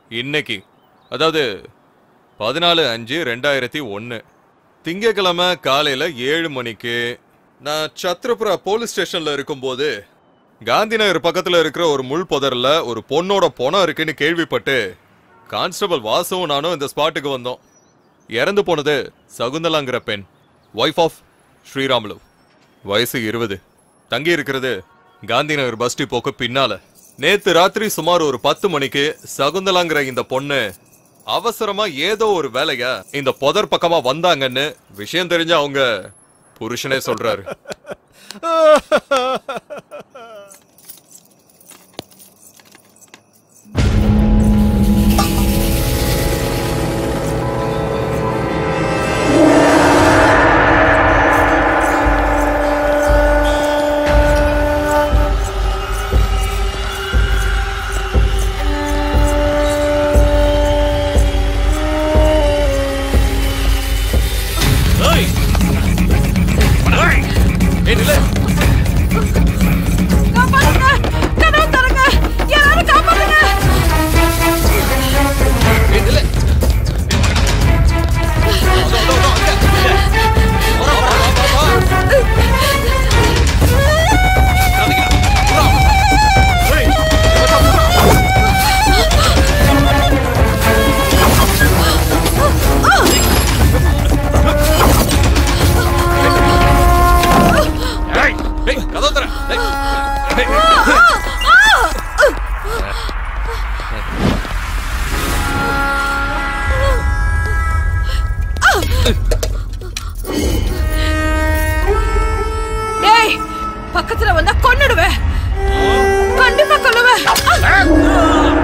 இன்னைக்கு அதாவது பதினாலு அஞ்சு ரெண்டாயிரத்தி ஒன்று திங்கக்கிழமை காலையில் ஏழு மணிக்கு நான் சத்ரபுரா போலீஸ் ஸ்டேஷனில் இருக்கும்போது காந்தி நகர் பக்கத்தில் இருக்கிற ஒரு முள் புதரில் ஒரு பொண்ணோட பொணம் இருக்குன்னு கேள்விப்பட்டு கான்ஸ்டபிள் வாசுவும் நானும் இந்த ஸ்பாட்டுக்கு வந்தோம் இறந்து போனது சகுந்தலாங்கிற பெண் ஒய்ஃப் ஆஃப் ஸ்ரீராமுலு வயசு இருபது தங்கி இருக்கிறது காந்தி நகர் பஸ் டிப்போக்கு பின்னால நேத்து ராத்திரி சுமார் ஒரு பத்து மணிக்கு சகுந்தலாங்கிற இந்த பொண்ணு அவசரமா ஏதோ ஒரு வேலையா இந்த புதர் பக்கமா வந்தாங்கன்னு விஷயம் தெரிஞ்ச அவங்க புருஷனே சொல்றாரு காப்பாத்துங்க கதவு தரங்க யாராவது காப்பாத்துங்க கதவு தர டேய் பக்கத்துல வந்தா கொன்னுடுவேன் கண்டிப்பா கொல்லுவேன்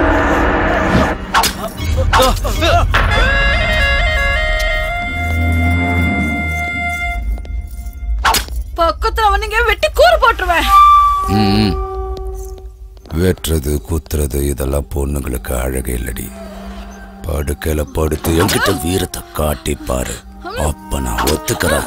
பக்கத்துல வந்தீங்க வெட்டி கூறு போட்டுருவேன் ம். வெட்டுறது குத்துறது இதெல்லாம் பொண்ணுங்களுக்கு அழகே இல்லடி படுக்கையில படுத்து என்கிட்ட வீரத்தை காட்டி பாரு அப்ப நான் ஒத்துக்கிறேன்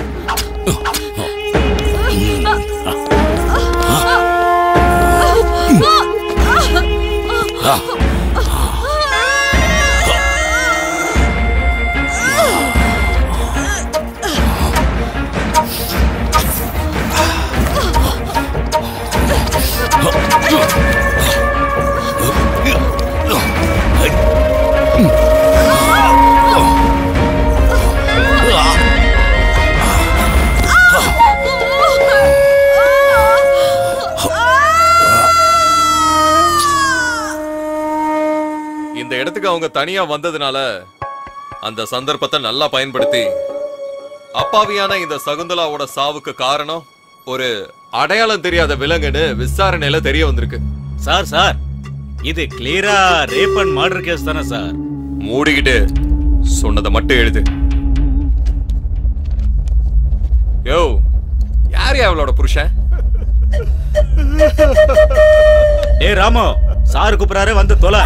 இந்த இடத்துக்கு அவங்க தனியா வந்ததுனால அந்த சந்தர்ப்பத்தை நல்லா பயன்படுத்தி அப்பாவியான இந்த சகுந்தலாவோட சாவுக்கு காரணம் ஒரு அடையாளம் தெரியாத விலங்குன்னு விசாரணையில தெரிய வந்திருக்கு சார் சார் இது கிளியரா ரேப் அண்ட் மர்டர் கேஸ் தானே சார் மூடிக்கிட்டு சொன்னதை மட்டும் எழுது யோ யார் அவளோட புருஷன் ஏய் ராமு சார் கூப்பிடுறாரு வந்து தொலை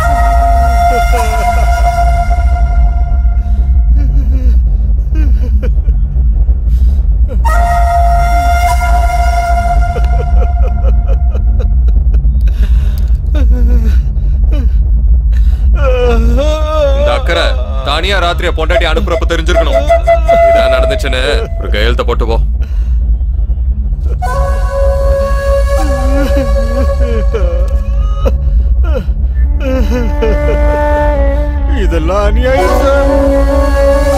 இந்த அக்கறை தானியா ராத்திரியா பொண்டாட்டி அனுப்புறப்ப தெரிஞ்சிருக்கணும் இதான் நடந்துச்சுன்னு ஒரு கையெழுத்த போட்டு போ இதெல்லாம் அநியாயம் சார்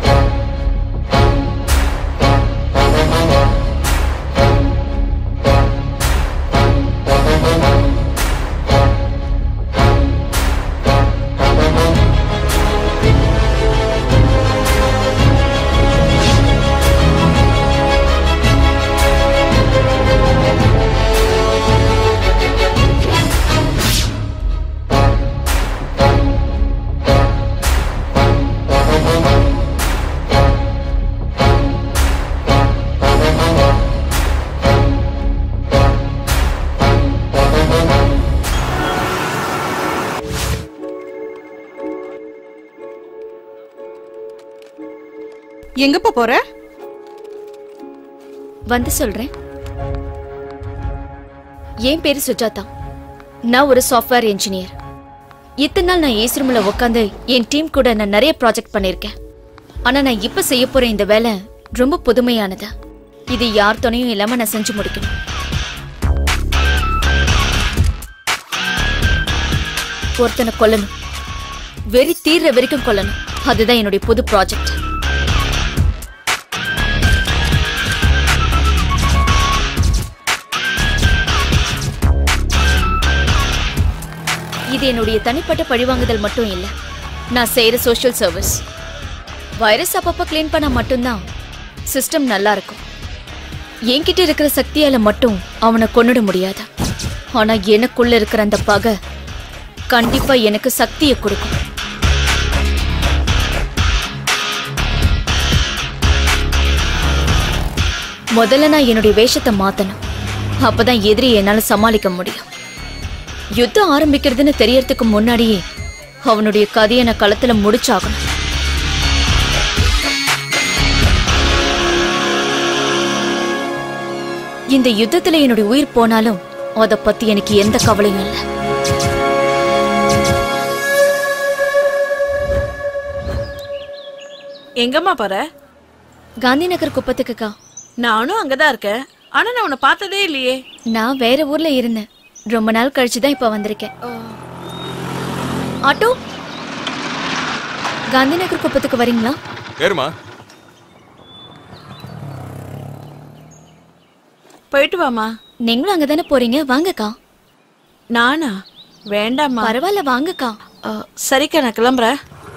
ஆ எங்கப்பா போற வந்து சொல்றேன் என் பேரு சுஜாதா நான் ஒரு சாஃப்ட்வேர் இன்ஜினியர் இத்தனை நாள் நான் ஏசி ரூம்ல உட்காந்து என் டீம் கூட நான் நிறைய ப்ராஜெக்ட் பண்ணியிருக்கேன் ஆனா நான் இப்ப செய்ய போற இந்த வேலை ரொம்ப புதுமையானது இது யார் துணையும் இல்லாம நான் செஞ்சு முடிக்கணும் ஒருத்தனை கொல்லணும் வெறி தீர்ற வரைக்கும் கொல்லணும் அதுதான் என்னுடைய புது ப்ராஜெக்ட் இது என்னுடைய தனிப்பட்ட பழிவாங்குதல் மட்டும் இல்ல நான் செய்யற சோஷியல் சர்வீஸ் வைரஸ் அப்பப்ப க்ளீன் பண்ணா மட்டும்தான் சிஸ்டம் நல்லா இருக்கும் என்கிட்ட இருக்கிற சக்தியால மட்டும் அவனை கொன்னுட முடியாது ஆனா எனக்குள்ள இருக்கிற அந்த பகை கண்டிப்பா எனக்கு சக்தியை கொடுக்கும் முதல்ல நான் என்னுடைய வேஷத்தை மாத்தணும் அப்பதான் எதிரி என்னால சமாளிக்க முடியும் யுத்தம் ஆரம்பிக்கிறதுன்னு தெரியறதுக்கு முன்னாடியே அவனுடைய கதையை நான் களத்துல முடிச்சாகணும் இந்த யுத்தத்துல என்னுடைய உயிர் போனாலும் அத பத்தி எனக்கு எந்த கவலையும் இல்லை எங்கம்மா போற காந்தி நகர் குப்பத்துக்குக்கா நானும் அங்கதான் இருக்கேன் ஆனா நான் உன்னை பார்த்ததே இல்லையே நான் வேற ஊர்ல இருந்தேன் ரொம்ப நாள் கழிச்சு தான் இப்ப வந்திருக்கேன் ஆட்டோ காந்தி நகர் குப்பத்துக்கு வரீங்களா ஏறுமா போயிட்டு வாமா நீங்களும் அங்கதானே போறீங்க வாங்கக்கா நானா வேண்டாம்மா பரவாயில்ல வாங்கக்கா ஆ, சரிக்கா நான் கிளம்புறேன்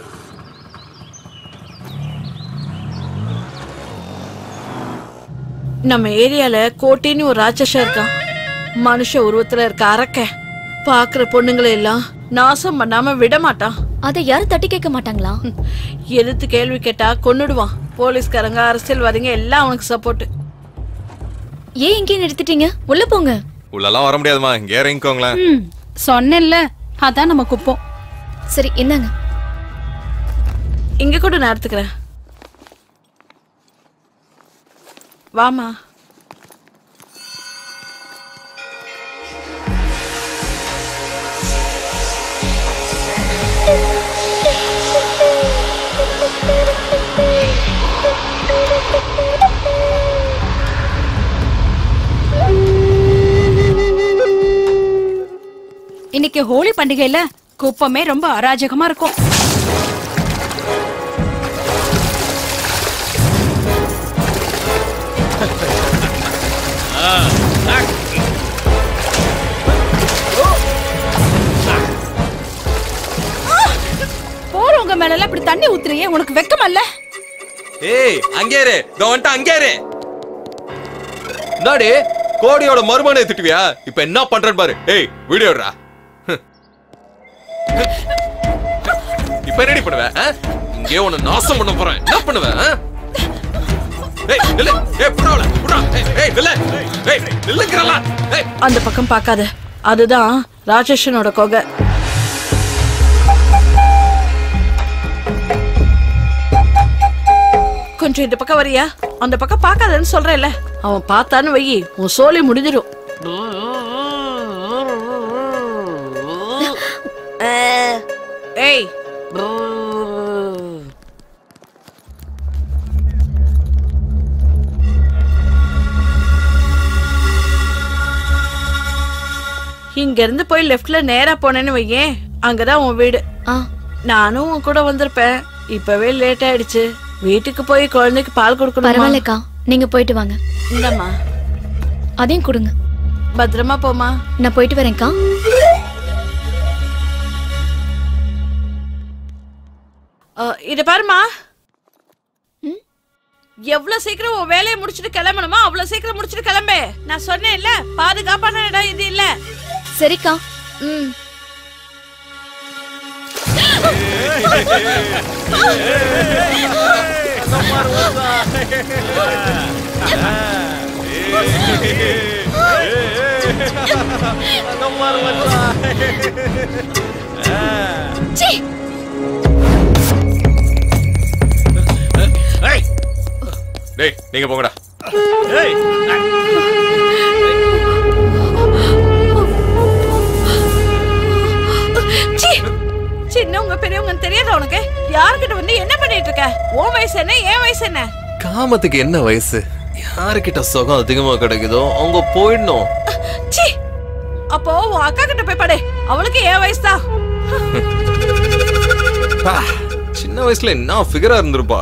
நம்ம ஏரியால கோட்டின்னு ஒரு ராட்சசம் இருக்கான் மனுஷ உருவத்துல இருக்க அரக்க பாக்குற பொண்ணுங்களை எல்லாம் நாசம் பண்ணாம விட மாட்டான் அதை யாரும் தட்டி கேட்க மாட்டாங்களா எதிர்த்து கேள்வி கேட்டா கொன்னுடுவான் போலீஸ்காரங்க அரசியல்வாதிங்க எல்லாம் அவனுக்கு சப்போர்ட் ஏன் இங்கே நிறுத்திட்டீங்க உள்ள போங்க உள்ளெல்லாம் வர முடியாதுமா இங்க இறங்கிக்கோங்களேன் ம் சொன்னேன்ல அதான் நம்ம குப்பம் சரி என்னங்க இங்க கூட நான் எடுத்துக்கிறேன் வாமா இன்னைக்கு ஹோலி பண்டிகையில குப்பமே ரொம்ப அராஜகமா இருக்கும் போறவங்க மேல எல்லாம் இப்படி தண்ணி ஊத்துறியே உனக்கு வெக்கமல்ல ஏய் அங்கே இரு இதோ வந்துட்டு அங்கே இரு என்னடி கோடியோட மருமனை திட்டுவியா இப்ப என்ன பண்றேன்னு பாரு ஏய் வீடியோடா இப்ப என்னடி பண்ணுவ ஆ? இங்கே உன்னை நாசம் பண்ண போறேன் என்ன பண்ணுவ ஆ? ஏய் நில்லு ஏய் புடாவல புடா ஏய் ஏய் நில்லு ஏய் நில்லுங்கறல ஏய் அந்த பக்கம் பார்க்காத அதுதான் ராஜேஷனோட கொகை கொஞ்சம் இந்த பக்கம் வரியா அந்த பக்கம் பார்க்காதன்னு சொல்றேன்ல அவன் பார்த்தான்னு வை உன் சோலி முடிஞ்சிடும் ஏய் இங்க இருந்து போய் லெஃப்ட்ல நேரா போனேன்னு வையேன் அங்கதான் உன் வீடு ஆ நானும் உன் கூட வந்திருப்பேன் இப்பவே லேட் ஆயிடுச்சு வீட்டுக்கு போய் குழந்தைக்கு பால் கொடுக்கணும் பரவாயில்லக்கா நீங்க போயிட்டு வாங்க இந்தம்மா அதையும் கொடுங்க பத்திரமா போமா நான் போயிட்டு வரேன்க்கா அஹ், இத பாருமா எவ்வளவு சீக்கிரம் உன் வேலையை முடிச்சிட்டு கிளம்பணுமா அவ்வளவு சீக்கிரம் முடிச்சிட்டு கிளம்பு நான் சொன்னேன்ல பாதுகாப்பான இடம் இது இல்ல சரிக்கா ம் சீ ஏய் டேய் நீங்க போங்கடா ஏய் சீ! சின்னவங்க பெரியவங்க தெரியாத உனக்கு யார்கிட்ட வந்து என்ன பண்ணிட்டு இருக்க உன் வயசு என்ன என் வயசு என்ன காமத்துக்கு என்ன வயசு யாருக்கிட்ட சுகம் அதிகமா கிடைக்குதோ அவங்க போயிடணும் சீ அப்போ உன் அக்கா கிட்ட போய் படு அவளுக்கு என் வயசு தான் பா, சின்ன வயசுல என்ன ஃபிகரா இருந்திருப்பா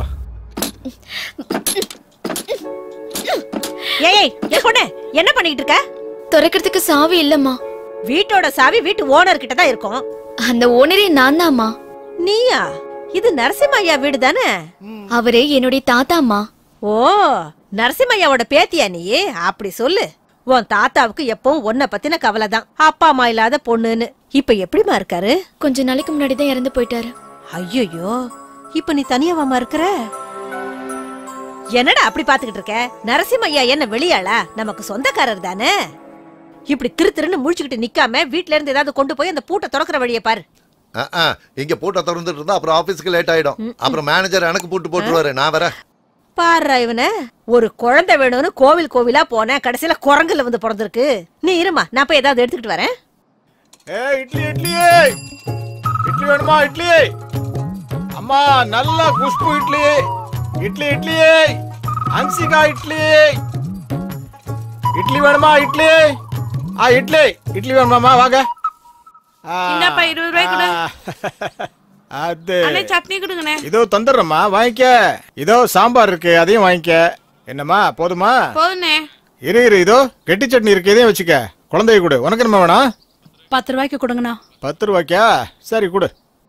ஏய் ஏய், என் பொண்ணு என்ன பண்ணிட்டு இருக்க திறக்கிறதுக்கு சாவி இல்லம்மா வீட்டோட சாவி வீட்டு ஓனர் கிட்ட தான் இருக்கும் அந்த ஓனரே நான் தாம்மா நீயா இது நரசிம்மையா வீடு தானே அவரே என்னுடைய தாத்தாம்மா ஓ நரசிம்மையாவோட பேத்தியா நீ அப்படி சொல்லு உன் தாத்தாவுக்கு எப்பவும் உன்னை பத்தின கவலை தான் அப்பா அம்மா இல்லாத பொண்ணுன்னு இப்ப எப்படிமா இருக்காரு கொஞ்ச நாளைக்கு முன்னாடி தான் இறந்து போயிட்டாரு ஐயோ இப்ப நீ தனியாவாமா இருக்கிற என்னடா அப்படி பாத்துக்கிட்டு இருக்க நரசிம்மையா என்ன வெளியாளா நமக்கு சொந்தக்காரர் தானே இப்படி திரு திருன்னு முழிச்சுக்கிட்டு நிக்காம வீட்ல இருந்து ஏதாவது கொண்டு போய் அந்த பூட்டை திறக்கிற வழியை பாரு அஹ், அஹ். இங்க பூட்டை திறந்துட்டு இருந்தா அப்புறம் ஆபீஸ்க்கு லேட் ஆயிடும் அப்புறம் மேனேஜர் எனக்கு பூட்டு போட்டுருவாரு நான் வரேன் பாருடா இவன ஒரு குழந்தை வேணும்னு கோவில் கோவிலா போனேன் கடைசியில குரங்குல வந்து பிறந்திருக்கு நீ இருமா நான் போய் ஏதாவது எடுத்துக்கிட்டு வரேன் ஏய் இட்லி இட்லி இட்லி வேணுமா இட்லி அம்மா நல்ல குஷ்பு இட்லி இட்லி இட்லி அன்சிகா இட்லி இட்லி வேணுமா இட்லி ஆ இட்லி இட்லி வேணுமாம்மா வாங்க ஆ, இந்தாப்பா, இருபது ரூபாய் கொடு. ஆ, அது அண்ணே சட்னி கொடுங்கண்ணே இதோ தந்துடுறேம்மா வாங்கிக்க இதோ சாம்பார் இருக்கு அதையும் வாங்கிக்க என்னம்மா போதுமா போதுண்ணே இரு இரு இதோ கெட்டி சட்னி இருக்கு இதையும் வச்சுக்க குழந்தைய கொடு உனக்கு என்ன வேணும் பத்து ரூபாய்க்கு கொடுங்கண்ணா பத்து ரூபாய்க்கா சரி கொடு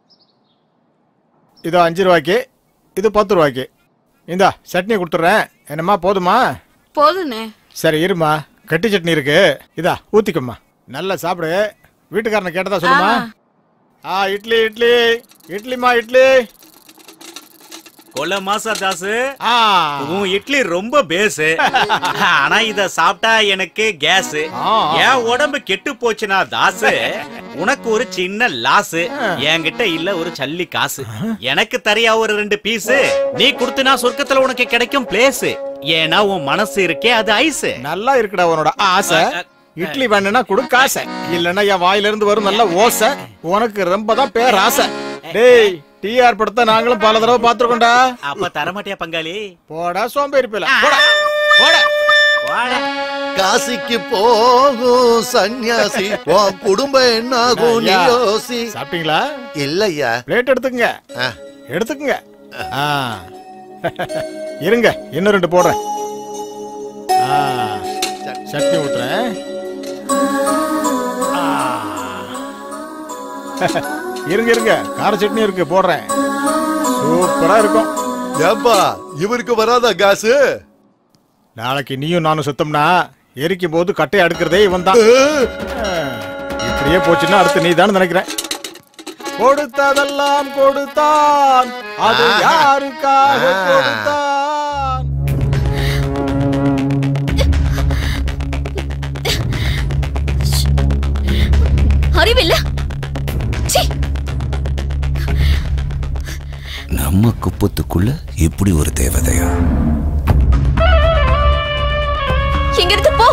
இதோ அஞ்சு ரூபாய்க்கு இது பத்து ரூபாய்க்கு இந்தா சட்னி கொடுத்துட்றேன் என்னம்மா போதுமா போதுண்ணே சரி இருமா கட்டி சட்னி இருக்கு இதா ஊத்திக்கம்மா நல்லா சாப்பிடு வீட்டுக்காரனை கேட்டதா சொல்லுமா ஆ இட்லி இட்லி இட்லிமா இட்லி கொல மாசா தாசு ஆ உன் இட்லி ரொம்ப பேஸ் ஆனா இத சாப்பிட்டா எனக்கு கேஸ் ஆ. என் உடம்பு கெட்டு போச்சுனா தாசு உனக்கு ஒரு சின்ன லாஸ் என்கிட்ட இல்ல ஒரு சல்லி காசு எனக்கு தரியா ஒரு ரெண்டு பீஸ் நீ கொடுத்தனா சொர்க்கத்துல உனக்கு கிடைக்கும் பிளேஸ் ஏன்னா உன் மனசு இருக்கே அது ஐஸ் நல்லா இருக்குடா உன்னோட ஆசை இட்லி வேணும்னா கொடு காசை இல்லன்னா என் வாயில இருந்து வரும் நல்ல ஓசை உனக்கு ரொம்ப தான் பேர் ஆசை டேய் டிஆர் படத்தை நாங்களும் பல தடவை பாத்துருக்கோம்டா அப்ப தரமாட்டியா பங்காளி போடா சோம்பேறி பேல போடா போடா வாடா. காசிக்கு போகும் சன்னியாசி உன் குடும்பம் என்ன ஆகும் நீ ஐயா. யோசி சாப்பிட்டீங்களா இல்லையா பிளேட் எடுத்துக்கங்க ஆ. எடுத்துக்கங்க ஆ. இருங்க இன்னும் ரெண்டு போடுறேன் ஆ. சட்னி ஊத்துறேன் ஆ. இருங்க இருங்க கார சட்னி இருக்கு போடுறேன் சூப்பரா இருக்கும் ஏப்பா இவருக்கு வராதா காசு நாளைக்கு நீயும் நானும் சுத்தம்னா எரிக்கும் போது கட்டையை அடுக்கிறதே இவன் தான் இப்படியே போச்சுன்னா அடுத்து நீ தான் நினைக்கிறேன் கொடுத்ததெல்லாம் கொடுத்தான் அது யாருக்காக கொடுத்தான் அறிவில்ல சீ நம்ம குப்பத்துக்குள்ள இப்படி ஒரு தேவதையா இங்கிருந்து போ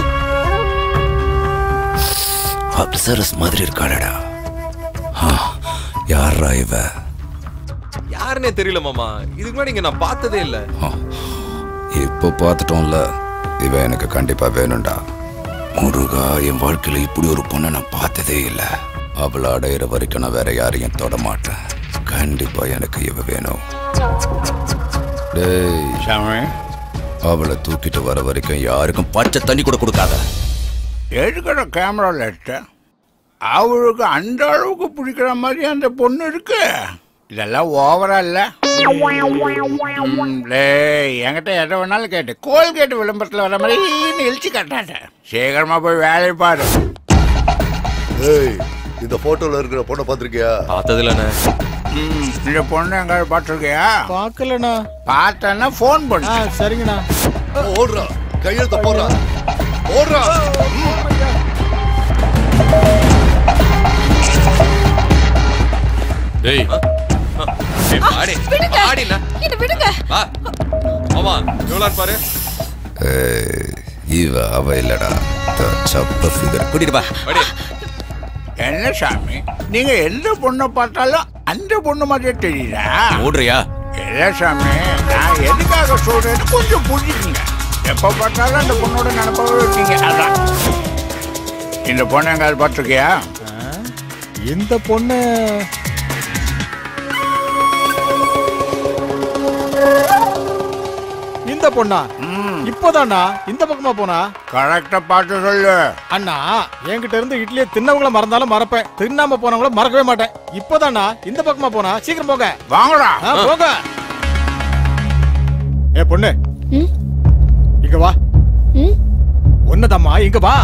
அப்சரஸ் மாதிரி இருக்காளடா ஆ, யார்ரா இவ யாருன்னே தெரியல மாமா இதுக்கு முன்னாடி இங்க நான் பார்த்ததே இல்ல ஆ, இப்போ பார்த்துட்டோம்ல இவ எனக்கு கண்டிப்பா வேணும்டா முருகா என் வாழ்க்கையில இப்படி ஒரு பொண்ணை நான் பார்த்ததே இல்லை அவளை அடையிற வரைக்கும் நான் வேற யாரையும் தொட மாட்டேன் கண்டிப்பா எனக்கு இவ வேணும் டேய் அவளை தூக்கிட்டு வர வரைக்கும் யாருக்கும் பச்சை தண்ணி கூட கொடுக்காத எடுக்கிற கேமராவில் எடுத்தேன் அவளுக்கு அந்த அளவுக்கு பிடிக்கிற மாதிரி அந்த பொண்ணு இருக்கு இதெல்லாம் ஓவரா இல்ல ம், டேய் என்கிட்ட எதை வேணாலும் கேட்டு கோல்கேட் விளம்பரத்தில் வர மாதிரி இழிச்சு கட்டாட்ட சீக்கிரமா போய் வேலையை பாரு ஏய் இந்த போட்டோல இருக்கிற பொண்ணை பாத்திருக்கியா பார்த்தது இல்லண்ணே ம், இந்த பொண்ணு எங்காவது பார்த்துருக்கியா பார்க்கலண்ணா பார்த்தேன்னா ஃபோன் ஆ பண்ணு சரிங்கண்ணா ஓடுறா கையெழுத்த போடுறா ஓடுறா டேய் ஏய், வாடி வாடிண்ணா என்ன விடுங்க வா ஆமா எவ்வளவு பாரு ஏய், இவ அவ இல்லடா இந்த சப்ப ஃபிகர் கூட்டிட்டு பா அடி என்ன சாமி நீங்க எந்த பொண்ணை பார்த்தாலும் அந்த பொண்ணு மாதிரியே தெரியுதா ஓடுறியா இல்ல சாமி நான் எதுக்காக சொல்றேன்னு கொஞ்சம் புரிஞ்சுக்குங்க எப்ப பார்த்தாலும் அந்த பொண்ணோட நினப்பாவே இருக்கீங்க அதான் இந்த பொண்ணு எங்காவது பார்த்துருக்கியா இந்த பொண்ணு இந்த பொண்ணா இப்போதானா இந்த பக்கமா போனா கரெக்டா பார்த்து சொல்லு அண்ணா என்கிட்ட இருந்து இட்லியை தின்னவங்கள மறந்தாலும் மறப்பேன் தின்னாம போனவங்கள மறக்கவே மாட்டேன் இப்போதானா இந்த பக்கமா போனா சீக்கிரம் போங்க வாங்கடா ஆ, போங்க ஏ பொண்ணு ம்? இங்க வா ம்? ஒன்னதம்மா இங்க வா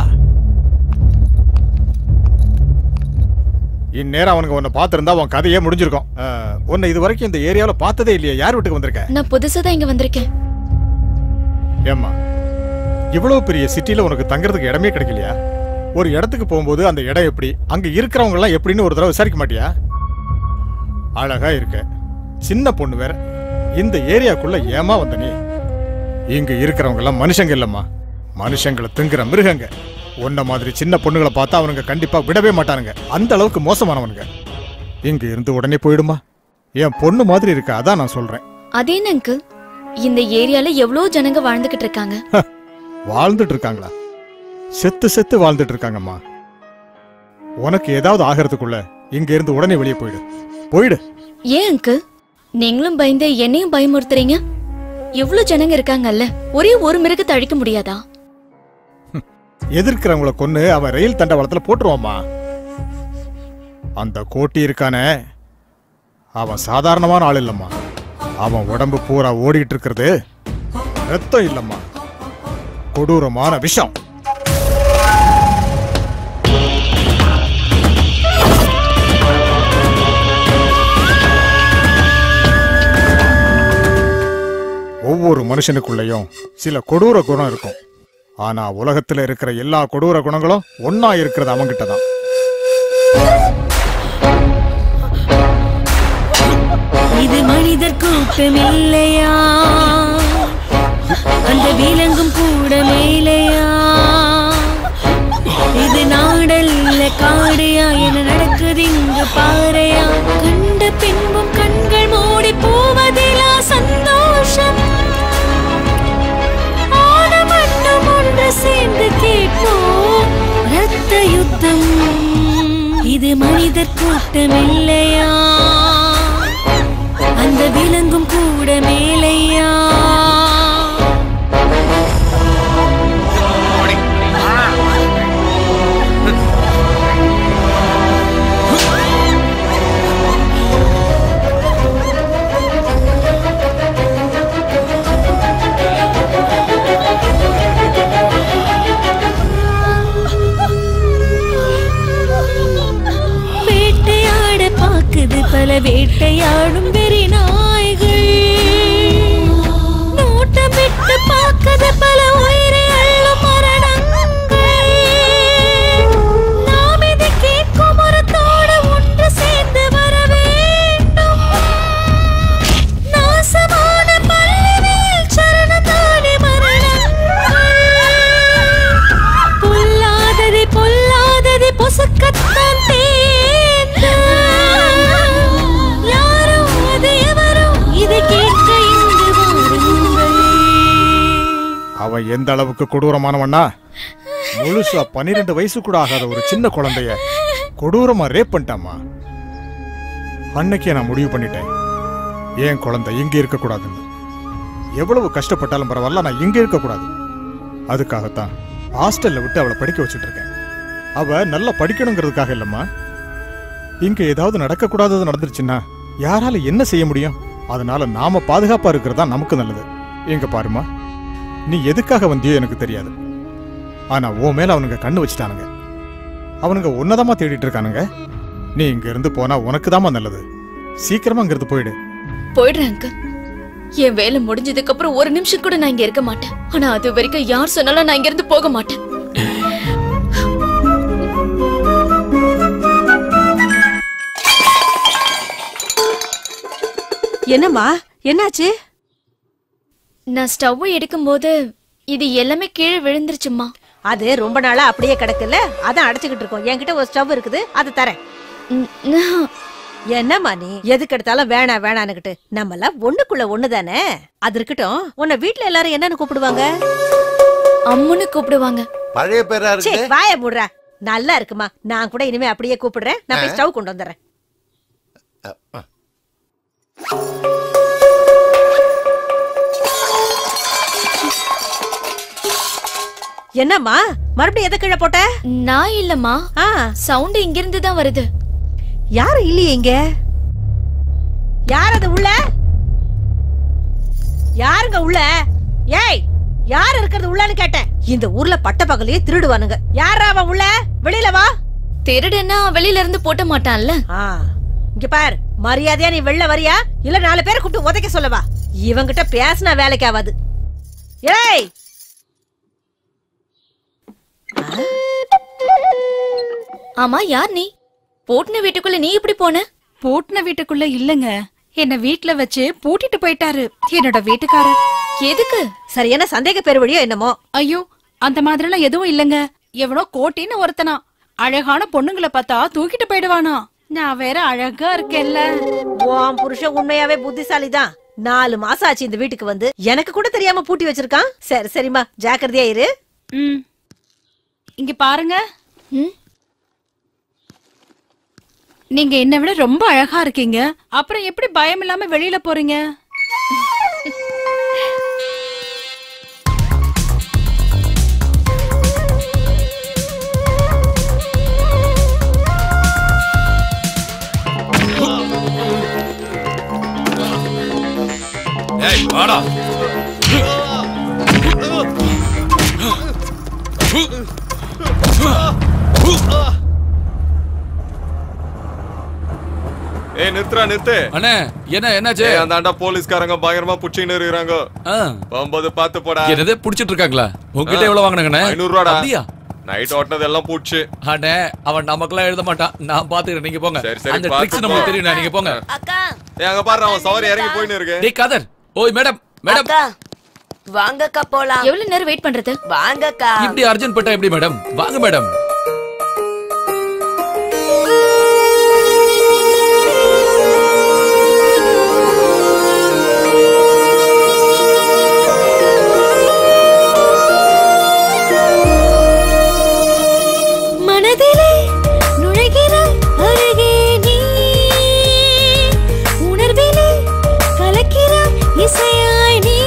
இந்நேரம் அவனுக்கு உன்னை பார்த்திருந்தா உன் கதையே முடிஞ்சிருக்கும் ஆ, உன்னை இது வரைக்கும் இந்த ஏரியாவுல பார்த்ததே இல்லையா யார் வீட்டுக்கு வந்திருக்க நான் புதுசா தான் இங்க வந்திருக்கேன் ஏம்மா இவ்வளவு பெரிய சிட்டில உனக்கு தங்குறதுக்கு இடமே கிடைக்கலையா ஒரு இடத்துக்கு போகும்போது அந்த இடம் எப்படி அங்க இருக்கிறவங்க எல்லாம் எப்படின்னு ஒரு தடவை விசாரிக்க மாட்டியா அழகா இருக்க சின்ன பொண்ணு வேற இந்த ஏரியாக்குள்ள ஏமா வந்த நீ இங்க இருக்கிறவங்க எல்லாம் மனுஷங்க இல்லம்மா மனுஷங்களை திங்குற மிருகங்க உன்ன மாதிரி சின்ன பொண்ணுங்களை பார்த்தா அவனுங்க கண்டிப்பா விடவே மாட்டானுங்க அந்த அளவுக்கு மோசமானவனுங்க இங்க இருந்து உடனே போயிடுமா என் பொண்ணு மாதிரி இருக்க அதான் நான் சொல்றேன் அதே என்ன அங்கிள் இந்த ஏரியால எவ்வளவு ஜனங்க வாழ்ந்துகிட்டு இருக்காங்க வாழ்ந்துட்டு இருக்காங்களா செத்து செத்து வாழ்ந்துட்டு இருக்காங்கம்மா உனக்கு ஏதாவது ஆகிறதுக்குள்ள இங்க இருந்து உடனே வெளியே போயிடு போயிடு ஏன் அங்கிள் நீங்களும் பயந்து என்னையும் பயமுறுத்துறீங்க எவ்வளவு ஜனங்க இருக்காங்கல்ல ஒரே ஒரு மிருகத்தை அழிக்க முடியாதா எதிர்க்கிறவங்கள கொன்னு அவன் ரயில் தண்டவாளத்துல போட்டுருவாம்மா அந்த கோட்டி இருக்கானே அவன் சாதாரணமான ஆள் இல்லம்மா அவன் உடம்பு பூரா ஓடிட்டு இருக்கிறது ரத்தம் இல்லம்மா கொடூரமான விஷம் ஒவ்வொரு மனுஷனுக்குள்ளேயும் சில கொடூர குணம் இருக்கும் ஆனா உலகத்துல இருக்கிற எல்லா கொடூர குணங்களும் ஒன்னா இருக்கிறது அவங்கிட்ட தான் இது மனிதர் கூட்டம் இல்லையா அந்த விலங்கும் கூட மேலையா இது நாடல்ல காடையா என நடக்குது இங்கு பாறையா கண்ட பின்பும் கண்கள் மூடி போவதிலா சந்தோஷம் ஆன மட்டும் ஒன்று சேர்ந்து கேட்போம் ரத்த யுத்தம் இது மனிதர் கூட்டம் இல்லையா அந்த விலங்கும் கூட மேலையா வேட்டையாட பாக்குது பல வேட்டையாடும் வெறி நாய்கள் நோட்டமிட்டு பாக்குது பல உயிரை அள்ளும் மரணங்கள் நாம் இது கேட்கும் மரத்தோடு ஒன்று சேர்ந்து வர வேண்டும் நாசமான பல்லவியில் சரணத்தானே மரணங்கள் பொல்லாதது பொல்லாதது பொசுக்கத்தான் தேர்ந்த யாரோ அது எவரோ இதை கேட்க இங்கு வாருங்கள் அவன் எந்த அளவுக்கு கொடூரமானவன்னா முழுசா பன்னிரெண்டு வயசு கூட ஆகாத ஒரு சின்ன குழந்தைய கொடூரமா ரேப் பண்ணிட்டாமா அன்னைக்கே நான் முடிவு பண்ணிட்டேன் ஏன் குழந்தை இங்க இருக்க கூடாதுன்னு எவ்வளவு கஷ்டப்பட்டாலும் பரவாயில்ல நான் இங்க இருக்க கூடாது அதுக்காகத்தான் ஹாஸ்டல்ல விட்டு அவளை படிக்க வச்சுட்டு இருக்கேன் அவ நல்லா படிக்கணுங்கிறதுக்காக இல்லம்மா இங்க ஏதாவது நடக்கக்கூடாதது நடந்துருச்சுன்னா யாரால என்ன செய்ய முடியும் அதனால நாம பாதுகாப்பா இருக்கிறது தான் நமக்கு நல்லது இங்க பாருமா நீ எதுக்காக வந்தியோ எனக்கு தெரியாது ஆனா உன் மேல அவனுங்க கண்ணு வச்சுட்டானுங்க அவனுங்க உன்னதமா தேடிட்டு இருக்கானுங்க நீ இங்க இருந்து போனா உனக்கு நல்லது சீக்கிரமா இங்க இருந்து போயிடு போயிடுறேன் அங்கிள் என் வேலை முடிஞ்சதுக்கு அப்புறம் ஒரு நிமிஷம் கூட நான் இங்க இருக்க மாட்டேன் ஆனா அது வரைக்கும் யார் சொன்னாலும் நான் இங்க இருந்து போக மாட்டேன் என்னம்மா என்னாச்சு நான் ஸ்டவ் எடுக்கும்போது இது எல்லாமே கீழே விழுந்துருச்சுமா அது ரொம்ப நாளா அப்படியே கிடக்குல்ல அதான் அடைச்சுக்கிட்டு இருக்கோம் என்கிட்ட ஒரு ஸ்டவ் இருக்குது அதை தரேன் என்னம்மா நீ எதுக்கு எடுத்தாலும் வேணாம் வேணான்னுகிட்டு நம்ம எல்லாம் ஒண்ணுக்குள்ள ஒண்ணுதானே அது இருக்கட்டும் உன்னை வீட்ல எல்லாரும் என்னன்னு கூப்பிடுவாங்க அம்முன்னு கூப்பிடுவாங்க பழைய பேரா சே இருக்கு வாய மூடுறா நல்லா இருக்குமா நான் கூட இனிமே அப்படியே கூப்பிடுறேன் நான் போய் ஆ. ஸ்டவ் கொண்டு வந்துடுறேன் என்னம்மா மறுபடியும் எதை கீழே போட்ட நான் இல்லம்மா சவுண்ட் இங்க இருந்து தான் வருது யாரு இல்லையே இங்க யார் அது உள்ள யாருங்க உள்ள ஏய் யார் இருக்கிறது உள்ளன்னு கேட்டேன் இந்த ஊர்ல பட்ட பகலையே திருடுவானுங்க யாரா அவன் உள்ள வெளியில வா திருடுன்னா வெளியில இருந்து போட்ட மாட்டான்ல இங்க பார் மரியாதையா நீ வெளில வரியா இல்ல நாலு பேரை கூப்பிட்டு உதைக்க சொல்லவா இவங்கிட்ட பேசினா வேலைக்கு ஆகாது ஏய் ஆமா யார் நீ போட்டுன வீட்டுக்குள்ள நீ எப்படி போன பூட்டின வீட்டுக்குள்ள இல்லங்க என்ன வீட்ல வச்சு பூட்டிட்டு போயிட்டாரு என்னோட வீட்டுக்காரர் எதுக்கு சரியான சந்தேக பேர் வழியோ என்னமோ ஐயோ அந்த மாதிரிலாம் எதுவும் இல்லங்க எவனோ கோட்டின்னு ஒருத்தனா அழகான பொண்ணுங்களை பார்த்தா தூக்கிட்டு போயிடுவானா நான் வேற அழகா இருக்கேன்ல உன் புருஷன் உண்மையாவே புத்திசாலி தான் நாலு மாசம் ஆச்சு இந்த வீட்டுக்கு வந்து எனக்கு கூட தெரியாம பூட்டி வச்சிருக்கான் சரி சரிம்மா ஜாக்கிரதையா இரு ம் இங்க பாருங்க நீங்க என்னை விட ரொம்ப அழகா இருக்கீங்க அப்புறம் எப்படி பயம் இல்லாம வெளியில போறீங்க ஏய் வாடா ஏய் நிறுத்துறா நிறுத்து அண்ணே என்ன என்னாச்சு ஏய் அந்த ஆண்டா போலீஸ்காரங்க பயங்கரமா புடிச்சின்னு இருக்கிறாங்க போகும்போது பாத்து போடா என்னதே புடிச்சிட்டு இருக்காங்களா உங்ககிட்ட எவ்வளவு வாங்கினாங்கண்ணே ஐநூறு ரூபாடா அப்படியா நைட் ஓட்டினது எல்லாம் பூச்சி அண்ணே அவன் நமக்கெல்லாம் எழுத மாட்டான் நான் பாத்துக்கிறேன் நீங்க போங்க சரி சரி அந்த பார்த்து ட்ரிக்ஸ் போ. நமக்கு தெரியும் நீங்க போங்க ஏய் அங்க பாரு அவன் சவாரி இறங்கி போயின்னு இருக்கு டேய் காதர் ஓய் மேடம் மேடம் வாங்கக்கா போலாம் எவ்வளவு நேரம் வெயிட் பண்றது வாங்கக்கா இப்படி அர்ஜென்ட் பட்டா எப்படி மேடம் வாங்க மேடம் மனதிலே நுழைகிறாய் அருகே நீ உணர்விலே கலக்கிறாய் இசையாய் நீ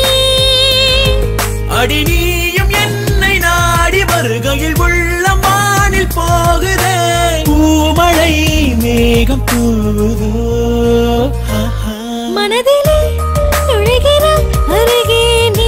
அடி நீயும் என்னை நாடி வருகையில் உள்ளம் வானில் போகுதே பூமழை மேகம் தூவுதோ மனதிலே நுழைகிறாய் அருகே நீ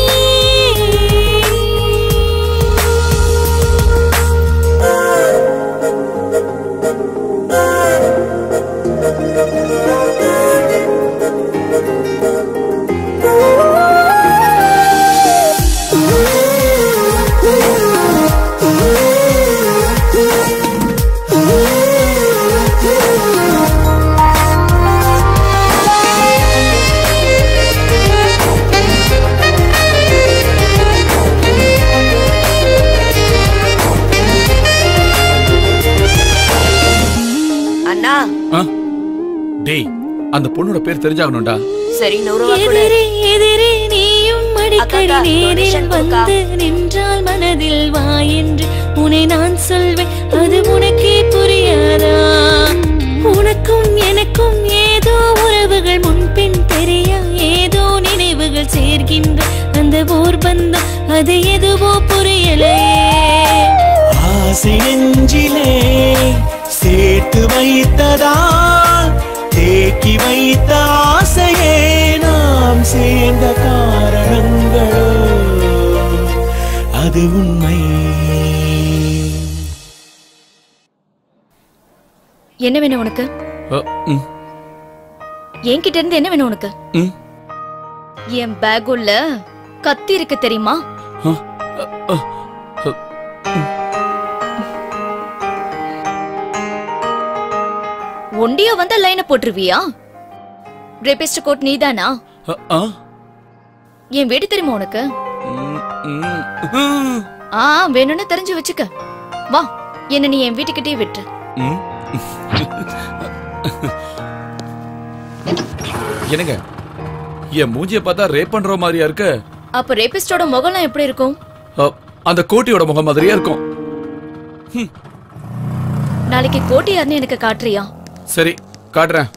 அண்ணா ஆ? டேய் அந்த பொண்ணோட பேர் தெரிஞ்சாகணும்டா சரி நூறு ரூபா கொடு எதிரே எதிரே நீயும் அடிக்கடி அக்கா, நேரில் donation கொடுக்கா. வந்து நின்றால் மனதில் வா என்று உன்னை நான் சொல்வேன் அது உனக்கே புரியாதா உனக்கும் எனக்கும் ஏதோ உறவுகள் முன்பின் தெரியா ஏதோ நினைவுகள் சேர்க்கின்ற அந்த ஓர் பந்தம் அது எதுவோ புரியலையே ஆசை நெஞ்சிலே சேர்த்து வைத்ததால் தேக்கி வைத்த ஆசையே நாம் சேர்ந்த காரணங்களோ அது உண்மை என்ன வேணும் உனக்கு அ, ம், என்கிட்ட இருந்து என்ன வேணும் உனக்கு ம். என் பேக் உள்ள கத்தி இருக்கு தெரியுமா அ, அ, அ, ஒண்டியா வந்தா லைனை போட்டுருவியா ரேபிஸ்ட் கோட் நீதானா அ, ஆ? என் வீடு தெரியுமா உனக்கு ஆ வேணும்னு தெரிஞ்சு வச்சுக்க வா என்ன நீ என் வீட்டுக்கிட்டே விட்டு ம். என்னங்க என் மூஞ்சிய பார்த்தா ரேப் பண்ற மாதிரியா இருக்கு அப்ப ரேபிஸ்டோட முகம்லாம் எப்படி இருக்கும் அ, அந்த கோட்டியோட முகம் மாதிரியா இருக்கும் நாளைக்கு கோட்டி யாருன்னு எனக்கு காட்டுறியா சரி காட்டுறேன்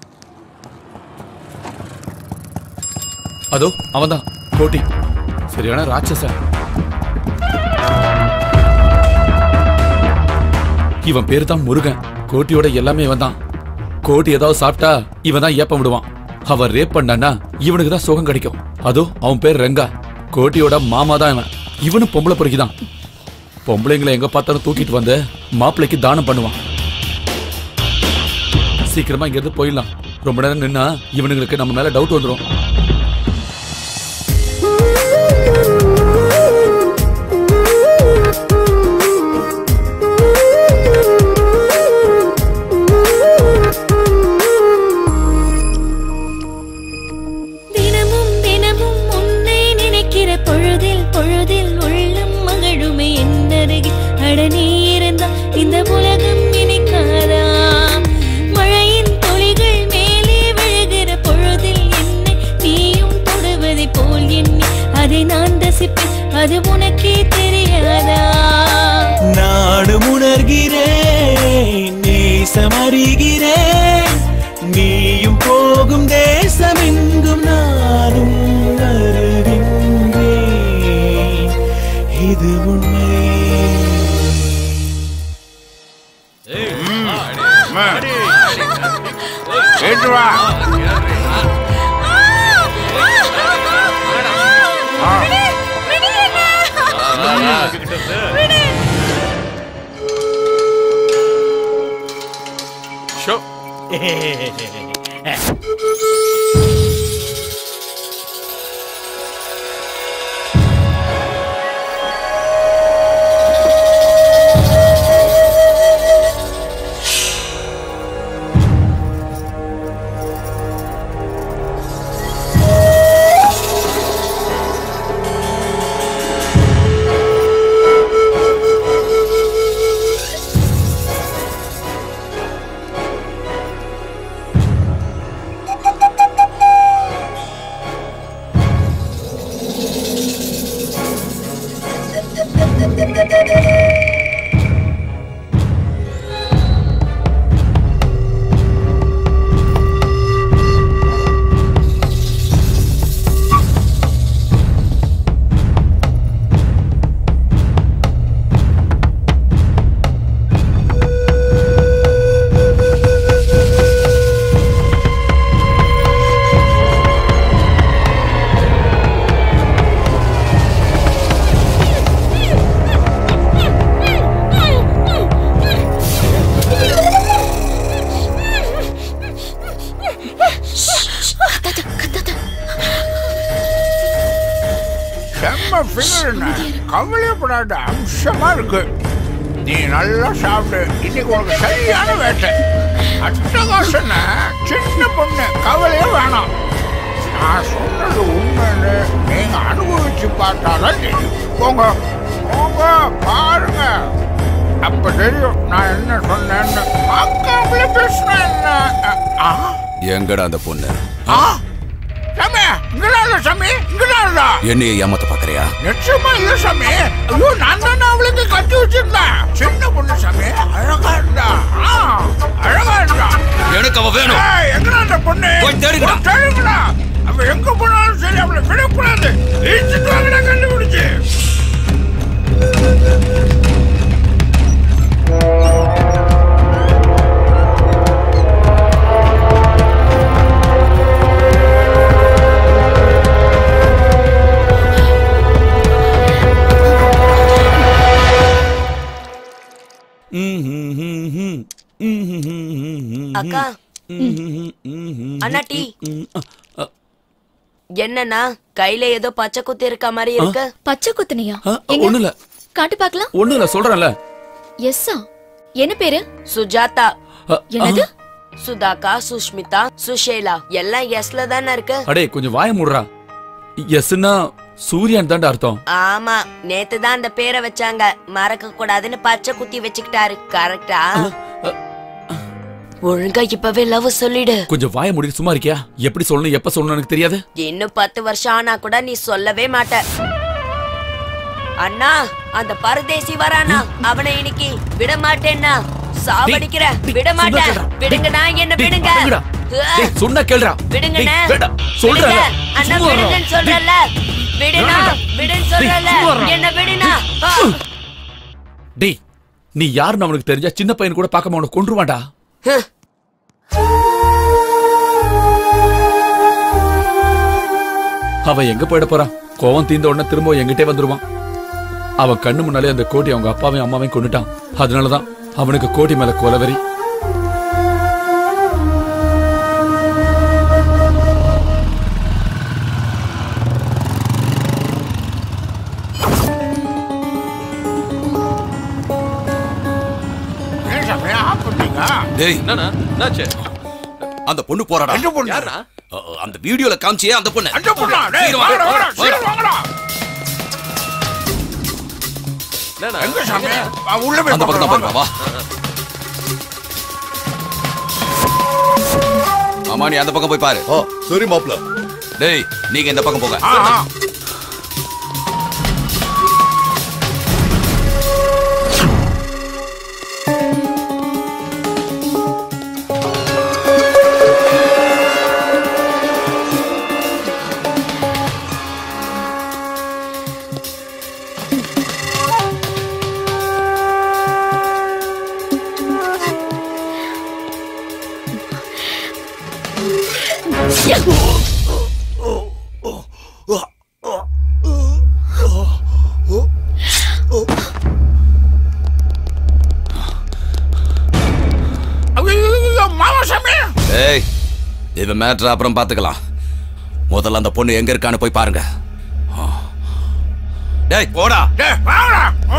அதோ அவன்தான் கோட்டி சரியான ராட்சசன் இவன் பேரு தான் முருகன் கோட்டியோட எல்லாமே இவன் தான் கோட்டி ஏதாவது சாப்பிட்டா இவன் தான் ஏப்பம் விடுவான் அவன் ரேப் பண்ணான்னா இவனுக்கு தான் சுகம் கிடைக்கும் அதோ அவன் பேர் ரெங்கா கோட்டியோட மாமா தான் இவன் இவனும் பொம்பளை பொறுக்கி தான் பொம்பளைங்களை எங்க பார்த்தாலும் தூக்கிட்டு வந்து மாப்பிள்ளைக்கு தானம் பண்ணுவான் சீக்கிரமா இங்க இருந்து போயிடலாம் ரொம்ப நேரம் நின்னா இவனுங்களுக்கு நம்ம மேல டவுட் வந்துரும் தினமும் தினமும் உன்னை நினைக்கிற பொழுதில் பொழுதில் உள்ளம் மகிழுமே என்னருகில் அட நீ இருந்தா இந்த உலகம் இனிக்காதா மழையின் துளிகள் மேலே விழுகிற பொழுதில் என்னை நீயும் தொடுவதை போல் எண்ணி அதை நான் ரசிப்பேன் அது உனக்கே தெரியாதா நானும் உணர்கிறேன் நேசம் அறிகிறேன் நீயும் போகும் தேசமெங்கும் நானும் வருகின்றேன் இது உண்மை கேட்டு வா ஷோ செம்ம ஃபிகர்ண்ண கவலையப்படாத அம்சமா இருக்கு நீ நல்லா சாப்பிடு இன்னைக்கு உனக்கு சரியான வேட்டை அட்டகாசன சின்ன பொண்ணு கவலையே வேணாம் நான் சொன்னது உண்மைன்னு நீங்க அனுபவிச்சு பார்த்தாதான் தெரியும் போங்க போங்க பாருங்க அப்ப தெரியும் நான் என்ன சொன்னேன்னு பார்க்காமலே பேசினேன் என்ன ஆ எங்கடா அந்த பொண்ணு ஆ சாமி இங்கதான் இல்ல சாமி இங்கதான் இல்ல என்னைய ஏமாத்த பாக்குறியா நிச்சயமா இல்ல சாமி ஐயோ நான் தானே அவளுக்கு கட்டி வச்சிருந்தேன் சின்ன பொண்ணு சாமி அழகா இருந்தா ஆ, அழகா இருந்தா எனக்கு அவ வேணும். ஏய், எங்கடா அந்த பொண்ணு போய் தேடுங்கடா. போய் தேடுங்கடா அவ எங்க போனாலும் சரி அவளை விடக்கூடாது இழுத்துட்டு வாங்கடா கண்டுபிடிச்சு அக்கா அண்ணா டீ என்னண்ணா கையில ஏதோ பச்சை குத்தி இருக்க மாதிரி இருக்கு பச்சை குத்துனியா ஒண்ணு இல்ல காட்டு பார்க்கலாம் ஒண்ணு இல்ல சொல்றேன்ல எஸ்ஸா என்ன பேரு சுஜாதா என்னது சுதாகா சுஷ்மிதா சுஷேலா எல்லாம் எஸ்ல தானே இருக்கு அடே கொஞ்சம் வாய மூடுறா எஸ்னா சூரியன் தான்டா அர்த்தம் ஆமா நேத்து தான் அந்த பேரை வச்சாங்க மறக்க கூடாதுன்னு பச்சை குத்தி வச்சுக்கிட்டாரு கரெக்டா ஒழுங்கா இப்பவே லவ் சொல்லிடு கொஞ்சம் வாய முடிக்க சும்மா இருக்கியா எப்படி சொல்லணும் எப்ப சொல்லணும் எனக்கு தெரியாது இன்னும் பத்து வருஷம் ஆனா கூட நீ சொல்லவே மாட்ட அண்ணா அந்த பரதேசி வரானா அவனை இன்னைக்கு விட மாட்டேன்னா சாவடிக்கிற விட மாட்டேன் விடுங்கண்ணா என்ன விடுங்க டேய், சொன்னா கேளுடா விடுங்கண்ணா டேய், வேண்டாம். சொல்றேன்ல. விடுங்க. அண்ணா சும்மா இருடா. விடுங்கன்னு சொல்றல விடுனா விடுன்னு சொல்றல சும்மா இருடா. என்ன விடுனா ஆ. டேய் நீ யாருன்னு அவனுக்கு தெரிஞ்சா சின்ன பையன் கூட பார்க்காம அவனை கொன்றுவான்டா அவன் எங்க போயிட போறான் கோவம் தீர்ந்த உடனே திரும்ப எங்கிட்டே வந்துருவான் அவன் கண்ணு முன்னாலே அந்த கோட்டி அவங்க அப்பாவையும் அம்மாவையும் கொண்டுட்டான் அதனாலதான் அவனுக்கு கோட்டி மேல கொலவெறி ஏன் சாமி ஆஃப் பண்ணீங்க டேய் என்னண்ணா என்னாச்சு அந்த பொண்ணு போறாடா எந்த பொண்ணு? யாருண்ணா அ, அ, அந்த வீடியோல காமிச்சியே அந்த பொண்ணு அந்த பொண்ணா டேய் சீக்கிரம் வாங்க, வாங்கடா வாங்கடா வாங்க. சீக்கிரம் வாங்கடா என்னண்ணா எங்க சாமி வா, உள்ள போய் அந்த பக்கம் தான் பார்க்கலாம், பாருப்பா வா ஆமா நீ அந்த பக்கம் போய் பாரு ஓ சரி மாப்ள டேய் நீங்க இந்த பக்கம் போங்க ஆ, ஆ. ஐயோ, மாமா சாமி டேய் இவன் மேட்ரு அப்புறம் பாத்துக்கலாம் முதல்ல அந்த பொண்ணு எங்க இருக்கான்னு போய் பாருங்க ஆ. டேய் போடா டேய் வாங்கடா ஆ.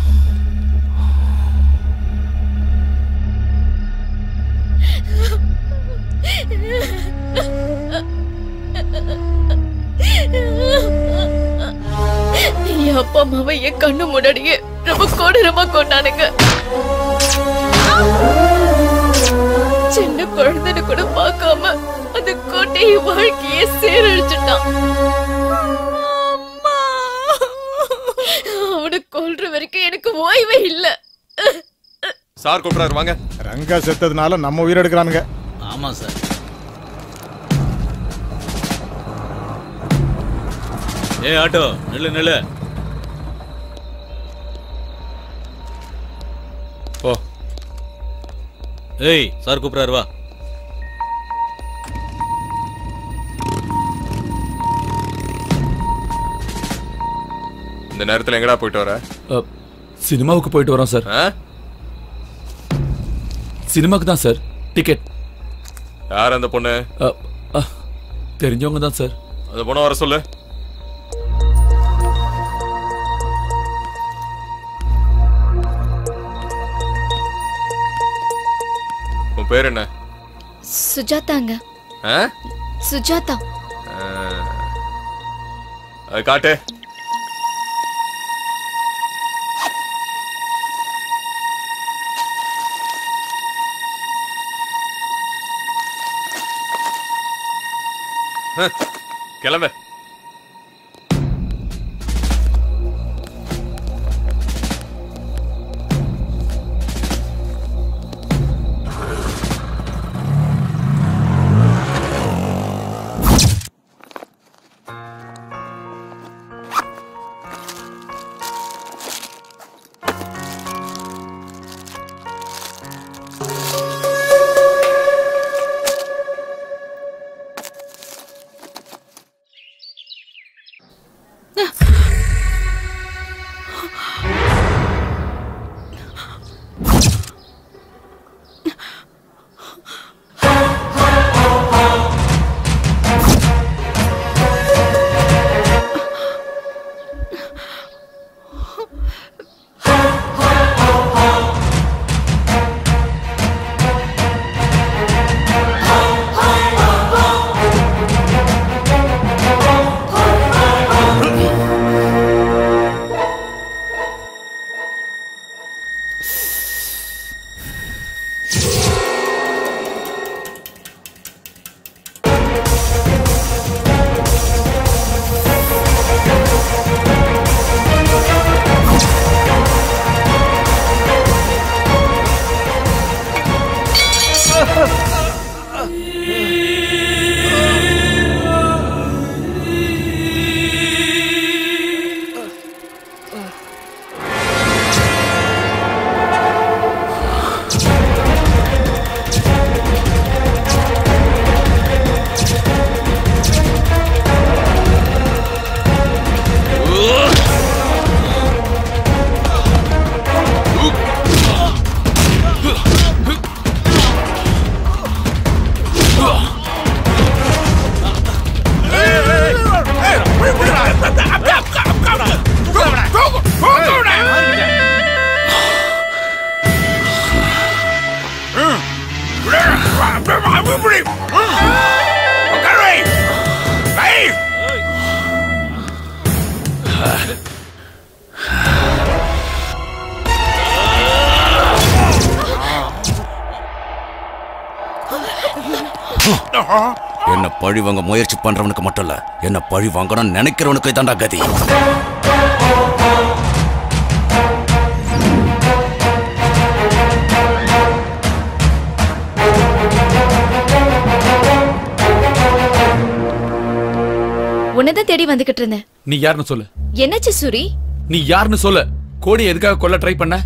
என் அப்பா அம்மாவை என் கண்ணு முன்னாடியே ரொம்ப கொடூரமா கொண்டானுங்க சின்ன குழந்தைன்னு கூட பார்க்காம அந்த கோட்டையை வாழ்க்கையே சீரழிச்சுட்டான் அம்மா. அவனை கொல்ற வரைக்கும் எனக்கு ஓய்வே இல்ல சார் கூப்பிடுறாரு வாங்க ரங்கா செத்ததுனால நம்ம உயிர் எடுக்கிறானுங்க ஆமா சார் ஏய் ஆட்டோ நில்லு நில்லு ஓ ஏய் சார் கூப்பிடுறாரு வா இந்த நேரத்துல எங்கடா போயிட்டு வர அ, சினிமாவுக்கு போயிட்டு வரோம் சார் ஆ? சினிமாக்கு தான் சார் டிக்கெட் யார் அந்த பொண்ணு அ, அ, தெரிஞ்சவங்க தான் சார் அந்த பொண்ணை வர சொல்லு உன் பேர் என்ன சுஜாதாங்க ஆ? சுஜாதா ஆ. அது காட்டு ஹ, கிளம்பு என்ன பழி வாங்க முயற்சி பண்றவனுக்கு மட்டும் இல்ல என்ன பழி வாங்கணும்னு நினைக்கிறவனுக்கு இதாண்டா கதி உன்னதான் தேடி வந்துகிட்டு இருந்தேன் நீ யாருன்னு சொல்லு என்னாச்சு சூரி நீ யாருன்னு சொல்லு கோடி எதுக்காக கொல்ல ட்ரை பண்ண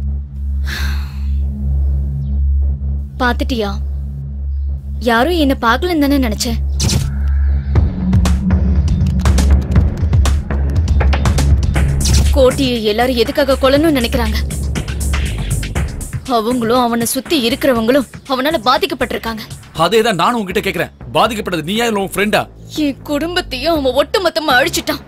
பாத்துட்டியா யாரும் என்ன பார்க்கலன்னு தானே நினைச்சேன் கோட்டியை எல்லாரும் எதுக்காக கொல்லணும்னு நினைக்கிறாங்க அவங்களும் அவனை சுத்தி இருக்கிறவங்களும் அவனால பாதிக்கப்பட்டிருக்காங்க அதே தான் நானும் உன்கிட்ட கேக்குறேன் பாதிக்கப்பட்டது நீயா இல்ல உன் ஃப்ரெண்டா என் குடும்பத்தையும் அவன் ஒட்டுமொத்தமா அழிச்சிட்டான்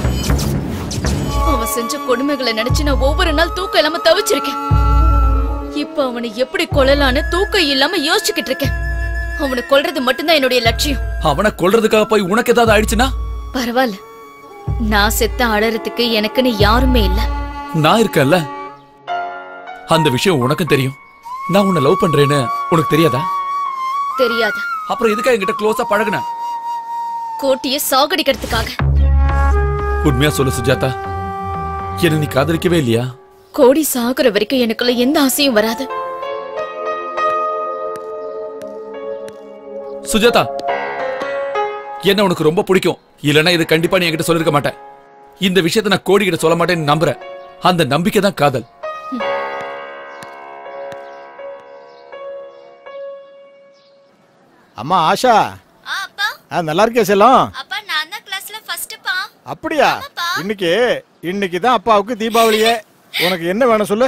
அவன் செஞ்ச கொடுமைகளை நினைச்சு நான் ஒவ்வொரு நாள் தூக்கம் இல்லாம தவிச்சிருக்கேன் இப்ப அவனை எப்படி கொல்லலான்னு தூக்கம் இல்லாம யோசிச்சுக்கிட்டு இருக்கேன் அவனை கொல்றது மட்டும்தான் என்னுடைய லட்சியம் அவனை கொல்றதுக்காக போய் உனக்கு ஏதாவது ஆயிடுச்சுன்னா பரவாயில்ல நான் செத்த அழறதுக்கு எனக்குன்னு யாருமே இல்ல நான் இருக்கேன்ல அந்த விஷயம் உனக்கும் தெரியும் நான் உன்னை லவ் பண்றேன்னு உனக்கு தெரியாதா தெரியாது அப்புறம் எதுக்கா என்கிட்ட க்ளோஸா பழகுன கோட்டியை சாகடிக்கிறதுக்காக உண்மையா சொல்லு சுஜாதா என்ன நீ காதலிக்கவே இல்லையா கோடி சாகுற வரைக்கும் எனக்குள்ள எந்த ஆசையும் வராது சுஜாதா என்ன உனக்கு ரொம்ப பிடிக்கும் இல்லனா இது கண்டிப்பா நீ என்கிட்ட சொல்லிருக்க மாட்டேன் இந்த விஷயத்தை நான் கோடி கிட்ட சொல்ல மாட்டேன்னு நம்புறேன் அந்த நம்பிக்கை தான் காதல் அம்மா ஆஷா ஆ நல்லா இருக்கியா செல்லம் அப்பா நான் தான் கிளாஸ்ல ஃபர்ஸ்ட்ப்பா அப்படியா இன்னைக்கு இன்னைக்கு தான் அப்பாவுக்கு தீபாவளியே உனக்கு என்ன வேணும் சொல்லு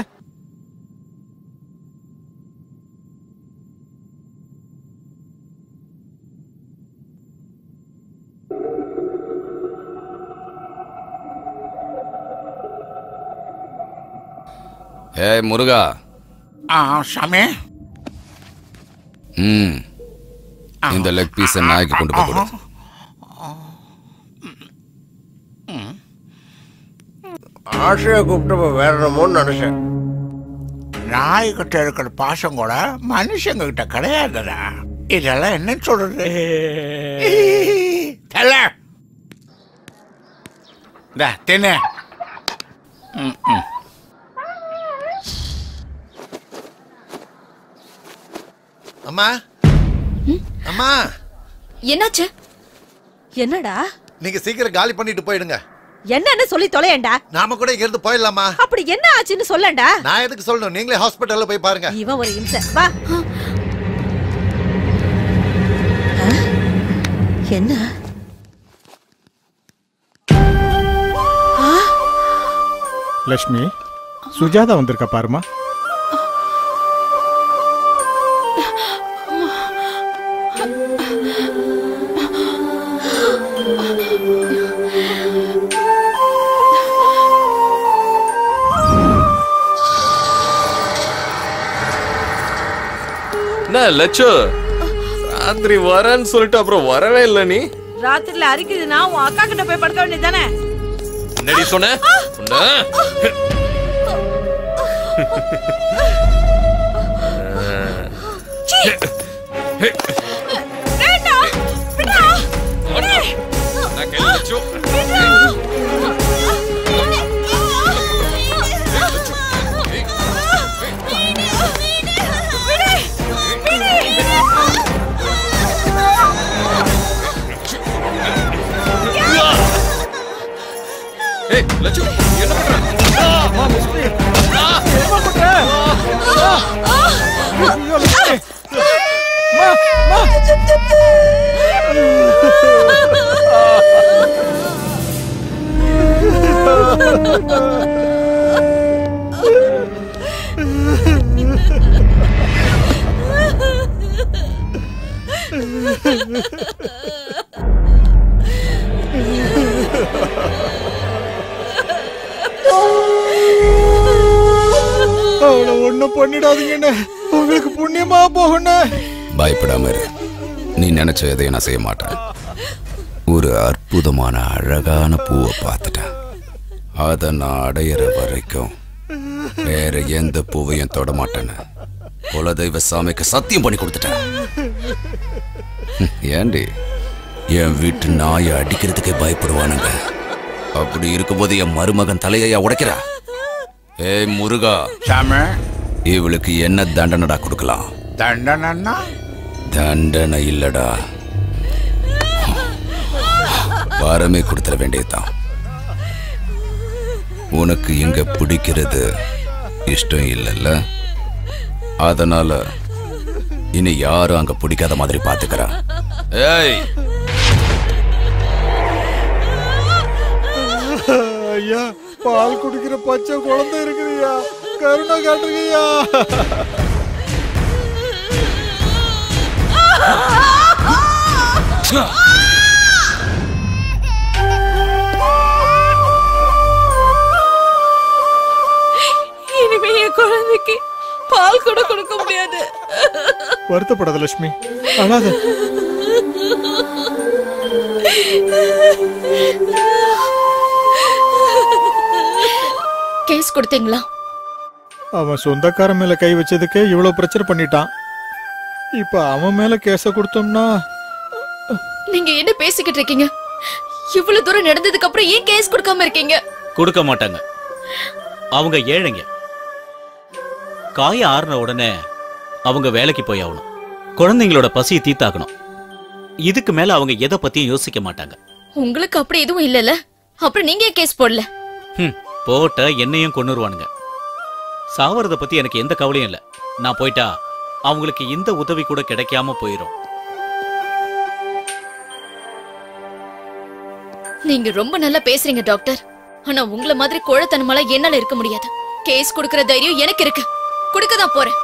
ஏய் முருகா ஆ சாமி ம் இந்த லெக் பீஸை நாய்க்கு கொண்டு போய் கொடு ஆசையை கூப்பிட்டு வேற என்னமோன்னு நினைச்சேன் நாய்கிட்ட இருக்கிற பாசம் கூட மனுஷங்க கிட்ட கிடையாதுடா இதெல்லாம் என்ன சொல்றது தல இந்த தின்னு ம், ம். அம்மா அம்மா என்னாச்சு என்னடா நீங்க சீக்கிரம் காலி பண்ணிட்டு போயிடுங்க என்னன்னு சொல்லி தொலையண்டா நாம கூட இங்க இருந்து போயிடலாமா அப்படி என்ன ஆச்சுன்னு சொல்லண்டா நான் எதுக்கு சொல்லணும் நீங்களே ஹாஸ்பிட்டல்ல போய் பாருங்க இவன் ஒரு இம்சை வா ஆ? என்ன லட்சுமி சுஜாதா வந்திருக்கா பாருமா என்ன லட்சு ராத்திரி வரேன்னு சொல்லிட்டு அப்புறம் வரவே இல்லை நீ ராத்திரில அரிக்குதுன்னா உன் அக்கா கிட்ட போய் படுக்க வேண்டியதானே என்னடி சொன்ன உன்ன? நான் கையில லட்சு. ஏய் லட்சு என்ன பண்ற அவளை ஒண்ணும் பண்ணிடாதீங்கன்னு உங்களுக்கு புண்ணியமா போகணும் பயப்படாம இரு நீ நினைச்ச எதையும் நான் செய்ய மாட்டேன் ஒரு அற்புதமான அழகான பூவை பார்த்துட்டேன் அதை நான் அடையிற வரைக்கும் வேற எந்த பூவையும் தொட மாட்டேன்னு குலதெய்வ சாமிக்கு சத்தியம் பண்ணி கொடுத்துட்டேன் ஏண்டி என் வீட்டு நாயை அடிக்கிறதுக்கே பயப்படுவானுங்க அப்படி இருக்கும்போது என் மருமகன் தலையையா உடைக்கிறா ஏய் முருகா சாமி இவளுக்கு என்ன தண்டனைடா கொடுக்கலாம் தண்டனைன்னா தண்டனை இல்லடா வரமே கொடுத்துட வேண்டியதுதான் உனக்கு இங்க பிடிக்கிறது இஷ்டம் இல்லைல்ல அதனால இனி யாரும் அங்க பிடிக்காத மாதிரி பாத்துக்கிறா ஏய் ஐயா பால் குடிக்கிற பச்சை குழந்தை இருக்குதுயா கருணை காட்டுங்கய்யா இனிமே என் குழந்தைக்கு பால் கூட கொடுக்க முடியாது வருத்தப்படாத லட்சுமி அழாத கேஸ் கொடுத்தீங்களா அவன் சொந்தக்காரன் மேல கை வச்சதுக்கே இவ்வளவு பிரச்சனை பண்ணிட்டான் இப்ப அவன் மேல கேஸ கொடுத்தோம்னா நீங்க என்ன பேசிக்கிட்டு இருக்கீங்க இவ்வளவு தூரம் நடந்ததுக்கு அப்புறம் ஏன் கேஸ் கொடுக்காம இருக்கீங்க கொடுக்க மாட்டாங்க அவங்க ஏழைங்க காய ஆறுன உடனே அவங்க வேலைக்கு போய் ஆகணும் குழந்தைங்களோட பசியை தீத்தாக்கணும் இதுக்கு மேல அவங்க எதை பத்தியும் யோசிக்க மாட்டாங்க உங்களுக்கு அப்படி எதுவும் இல்லல அப்புறம் நீங்க ஏன் கேஸ் போடல ஹம், போட்ட என்னையும் கொன்னுருவானுங்க சாவறத பத்தி எனக்கு எந்த கவலையும் இல்ல நான் போயிட்டா அவங்களுக்கு இந்த உதவி கூட கிடைக்காம போயிரும் நீங்க ரொம்ப நல்லா பேசுறீங்க டாக்டர் ஆனா உங்கள மாதிரி கோழத்தனமால என்னால இருக்க முடியாது கேஸ் கொடுக்கற தைரியம் எனக்கு இருக்கு கொடுக்க தான் போறேன்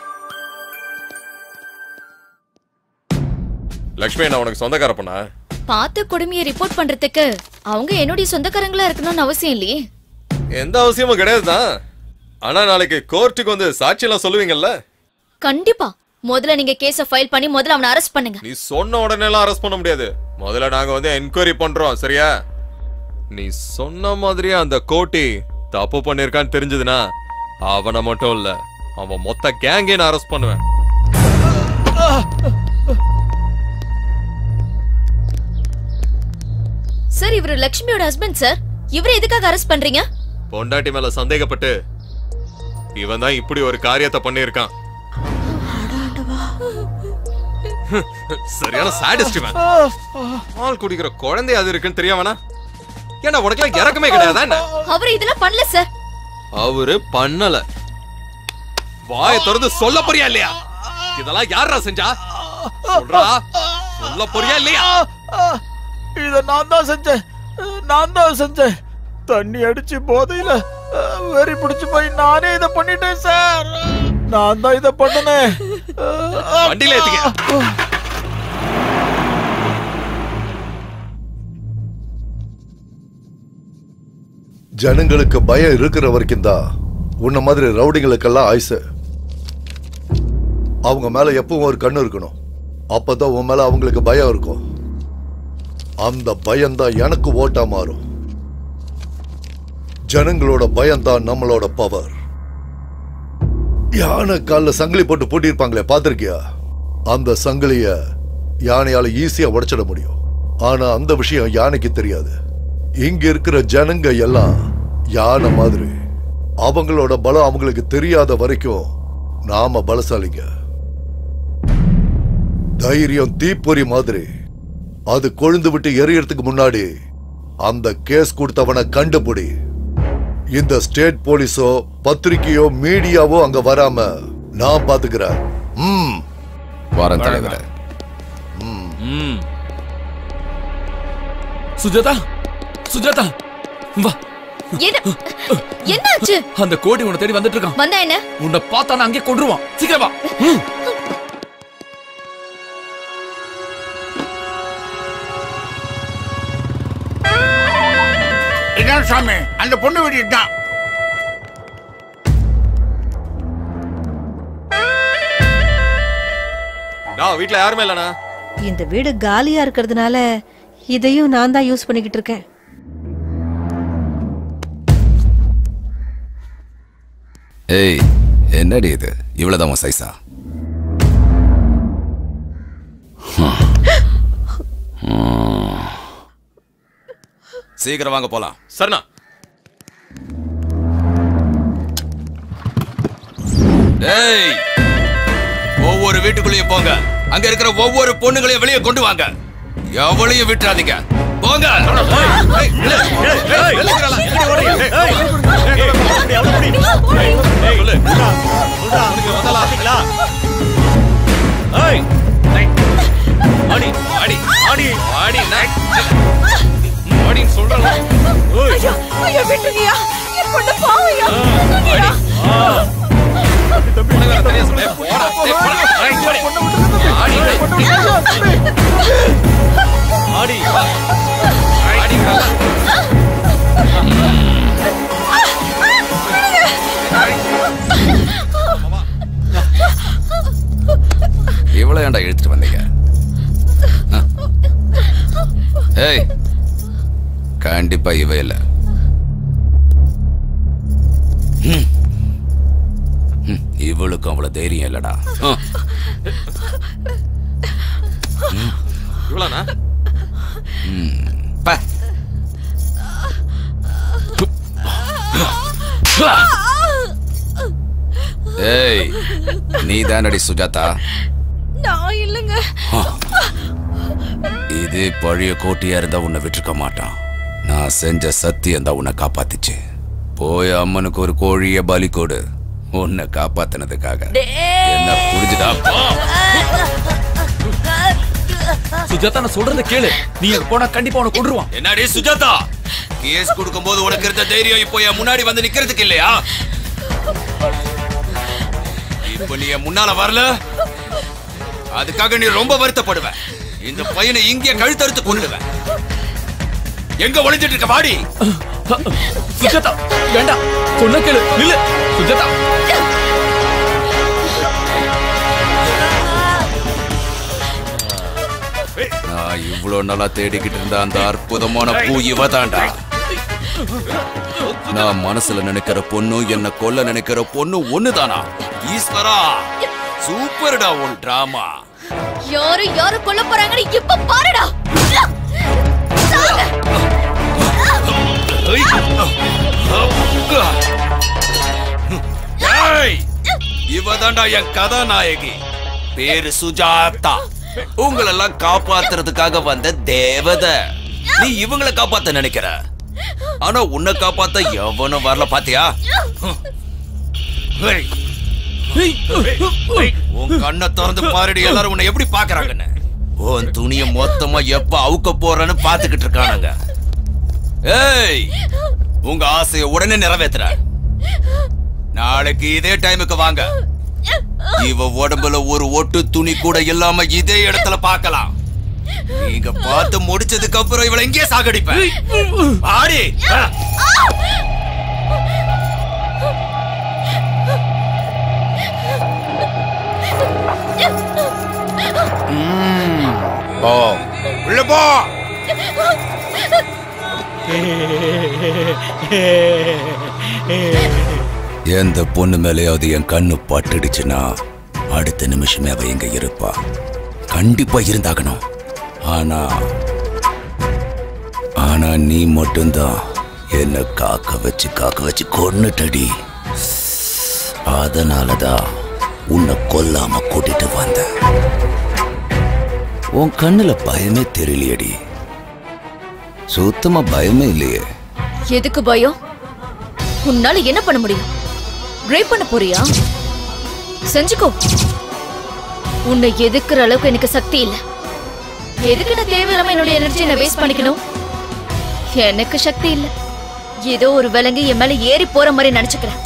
லக்ஷ்மி நான் உனக்கு சொந்தக்கார பொண்ணா பார்த்த கொடுமையை ரிப்போர்ட் பண்றதுக்கு அவங்க என்னுடைய சொந்தக்காரங்களா இருக்கணும்னு அவசியம் இல்லையே எந்த அவசியமும் கிடையாதுதான் ஆனா நாளைக்கு கோர்ட்டுக்கு வந்து சாட்சியெல்லாம் சொல்லுவீங்கல்ல கண்டிப்பா முதல்ல நீங்க கேஸ ஃபைல் பண்ணி முதல்ல அவனை அரெஸ்ட் பண்ணுங்க நீ சொன்ன உடனே எல்லாம் அரெஸ்ட் பண்ண முடியாது முதல்ல நாங்க வந்து என்கொயரி பண்றோம் சரியா நீ சொன்ன மாதிரியே அந்த கோட்டி தப்பு பண்ணிருக்கான்னு தெரிஞ்சதுன்னா அவனை மட்டும் இல்ல அவன் மொத்த கேங்கே நான் அரெஸ்ட் பண்ணுவேன் சார் இவரு லக்ஷ்மியோட ஹஸ்பண்ட் சார் இவரை எதுக்காக அரெஸ்ட் பண்றீங்க பொண்டாட்டி மேல சந்தேகப்பட்டு இவன் தான் இப்படி ஒரு காரியத்தை பண்ணியிருக்கான் சரியான சாடிஸ்ட் இவன் பால் குடிக்கிற குழந்தை அது இருக்குன்னு தெரியாமனா ஏன்னா உனக்கு இறக்கமே கிடையாதா என்ன அவர் இதெல்லாம் பண்ணல சார் அவரு பண்ணல வாய திறந்து சொல்ல போறியா இல்லையா இதெல்லாம் யாரா செஞ்சா சொல்றா சொல்ல போறியா இல்லையா இத நான் தான் செஞ்சேன் நான் தான் செஞ்சேன் தண்ணி அடிச்சு போதையில அஹ், வெறி பிடிச்சு போய் நானே இத பண்ணிட்டேன் சார் நான் தான் இத பண்ணனேன் வண்டியில ஏத்துக்க ஜனங்களுக்கு பயம் இருக்கிற வரைக்கும் தான் உன்ன மாதிரி ரவுடிங்களுக்கெல்லாம் ஆயுசு அவங்க மேல எப்பவும் ஒரு கண்ணு இருக்கணும் அப்பதான் உன் மேல அவங்களுக்கு பயம் இருக்கும் அந்த பயம்தான் எனக்கு ஓட்டா மாறும் ஜனங்களோட பயம்தான் நம்மளோட பவர் யானை கால்ல சங்கிலி போட்டு பூட்டியிருப்பாங்களே பார்த்திருக்கியா அந்த சங்கிலிய யானையால ஈஸியா உடைச்சிட முடியும் ஆனா அந்த விஷயம் யானைக்கு தெரியாது இங்க இருக்கிற ஜனங்க எல்லாம் யானை மாதிரி அவங்களோட பலம் அவங்களுக்கு தெரியாத வரைக்கும் நாம பலசாலிங்க தைரியம் தீப்பொறி மாதிரி அது கொழுந்து விட்டு எரியறதுக்கு முன்னாடி அந்த கேஸ் கொடுத்தவனை கண்டுபிடி இந்த ஸ்டேட் போலீஸோ பத்திரிக்கையோ மீடியாவோ அங்க வராம நான் பாத்துக்கிறேன் ம் வாரம் தலைவரே ம் சுஜாதா சுஜாதா வா என்ன என்னாச்சு அந்த கோடி உன்னை தேடி வந்துட்டு இருக்கான் வந்தா என்ன உன்னை பார்த்தானா அங்கே கொன்றுவான் சீக்கிரம் வா ம். இதான் சாமி அந்த பொண்ணு வீடு தான் நான் வீட்ல யாருமே இல்லண்ணா இந்த வீடு காலியா இருக்கிறதுனால இதையும் நான் தான் யூஸ் பண்ணிக்கிட்டு இருக்கேன் ஏய் என்னடி இது இவ்வளவுதான் உன் சைஸா ஹம். ம். சீக்கிரம் வாங்க போலாம் சரணா டேய் ஒவ்வொரு வீட்டுக்குள்ளேயும் போங்க அங்க இருக்கிற ஒவ்வொரு பொண்ணுங்களையும் வெளியே கொண்டு வாங்க எவளையும் விட்டுறாதீங்க போங்க ஆடி ஆடி ஆடி ஆடி ஆடின்னு சொல்றேன் ஐயோ ஐயோ விட்டுங்கயா என் பொண்ணு பாவையா விட்டுங்கயா ஆடி இவ்வளவு ஏன்டா இழுத்துட்டு வந்தீங்க ஆ. ஏய் கண்டிப்பா இவ இல்ல ம். ம், இவளுக்கும் அவ்வளவு தைரியம் இல்லடா ஆ. இவ்வளோண்ணா ம். ப. ஏய் நீ தானடி சுஜாதா நான் இல்லைங்க இதே பழைய கோட்டையா இருந்தா உன்னை விட்டுருக்க மாட்டான் நான் செஞ்ச சத்தியம் தான் உன்னை காப்பாத்துச்சு போய் அம்மனுக்கு ஒரு கோழிய பலி கொடு உன்னை காப்பாத்தினதுக்காக என்ன புரிஞ்சுதா போ. சுஜாதா நான் சொல்றத கேளு நீ அங்க போனா கண்டிப்பா உனக்கு கொண்டுருவான் என்னடி சுஜாதா கேஸ் கொடுக்கும்போது உனக்கு இருந்த தைரியம் இப்போ என் முன்னாடி வந்து நிக்கிறதுக்கு இல்லையா இப்போ நீ என் முன்னால வரல அதுக்காக நீ ரொம்ப வருத்தப்படுவ இந்த பையனை இங்கே கழுத்தறுத்து கொண்டுடுவேன் எங்க ஒளிஞ்சிட்டு இருக்க வாடி சுஜாதா வேண்டாம் சொன்ன கேளு நில்லு சுஜாதா நான் இவ்வளவு நாளா தேடிக்கிட்டு இருந்த அந்த அற்புதமான பூ இவ தாண்டா நான் மனசுல நினைக்கிற பொண்ணு என்ன கொல்ல நினைக்கிற பொண்ணு ஒண்ணுதானா ஈஸ்வரா சூப்பர்டா உன் டிராமா யாரு யாரு கொல்ல போறாங்கன்னு இப்ப பாருடா இவ தாண்டா என் கதாநாயகி பேரு சுஜாதா உங்களெல்லாம் காப்பாத்துறதுக்காக வந்த தேவதை நீ இவங்கள காப்பாத்த நினைக்கிற ஆனா உன்னை காப்பாத்த எவனும் வரல பாத்தியா ஹேய். உன் கண்ணை திறந்து பாருடி எல்லாரும் உன்னை எப்படி பாக்குறாங்கன்னு உன் துணிய மொத்தமா எப்ப அவுக்க போறன்னு பாத்துக்கிட்டு இருக்கானுங்க ஏய் உங்க ஆசைய உடனே நிறைவேத்துற நாளைக்கு இதே டைமுக்கு வாங்க இவ உடம்புல ஒரு ஒட்டு துணி கூட இல்லாம இதே இடத்துல பார்க்கலாம் நீங்க பார்த்து முடிச்சதுக்கு அப்புறம் இவளை இங்கே சாகடிப்பேன் ஆடி ஆ. போ உள்ள போ எந்த பொண்ணு மேலேயாவது என் கண்ணு பட்டுடுச்சுன்னா அடுத்த நிமிஷமே அவ இங்க இருப்பா கண்டிப்பா இருந்தாகணும் ஆனா ஆனா நீ மட்டும்தான் என்ன காக்க வச்சு காக்க வச்சு கொன்னுட்டடி அதனாலதான் உன்னை கொல்லாம கூட்டிட்டு வந்தேன் உன் கண்ணுல பயமே தெரியலையடி சுத்தமா பயமே இல்லையே எதுக்கு பயம் உன்னால என்ன பண்ண முடியும் ரேப் பண்ண போறியா செஞ்சுக்கோ உன்னை எதுக்குற அளவுக்கு எனக்கு சக்தி இல்ல எதுக்கு நான் தேவையில்லாம என்னோட எனர்ஜி நான் வேஸ்ட் பண்ணிக்கணும் எனக்கு சக்தி இல்ல ஏதோ ஒரு விலங்கு என் மேல ஏறி போற மாதிரி நினைச்சுக்கிறேன்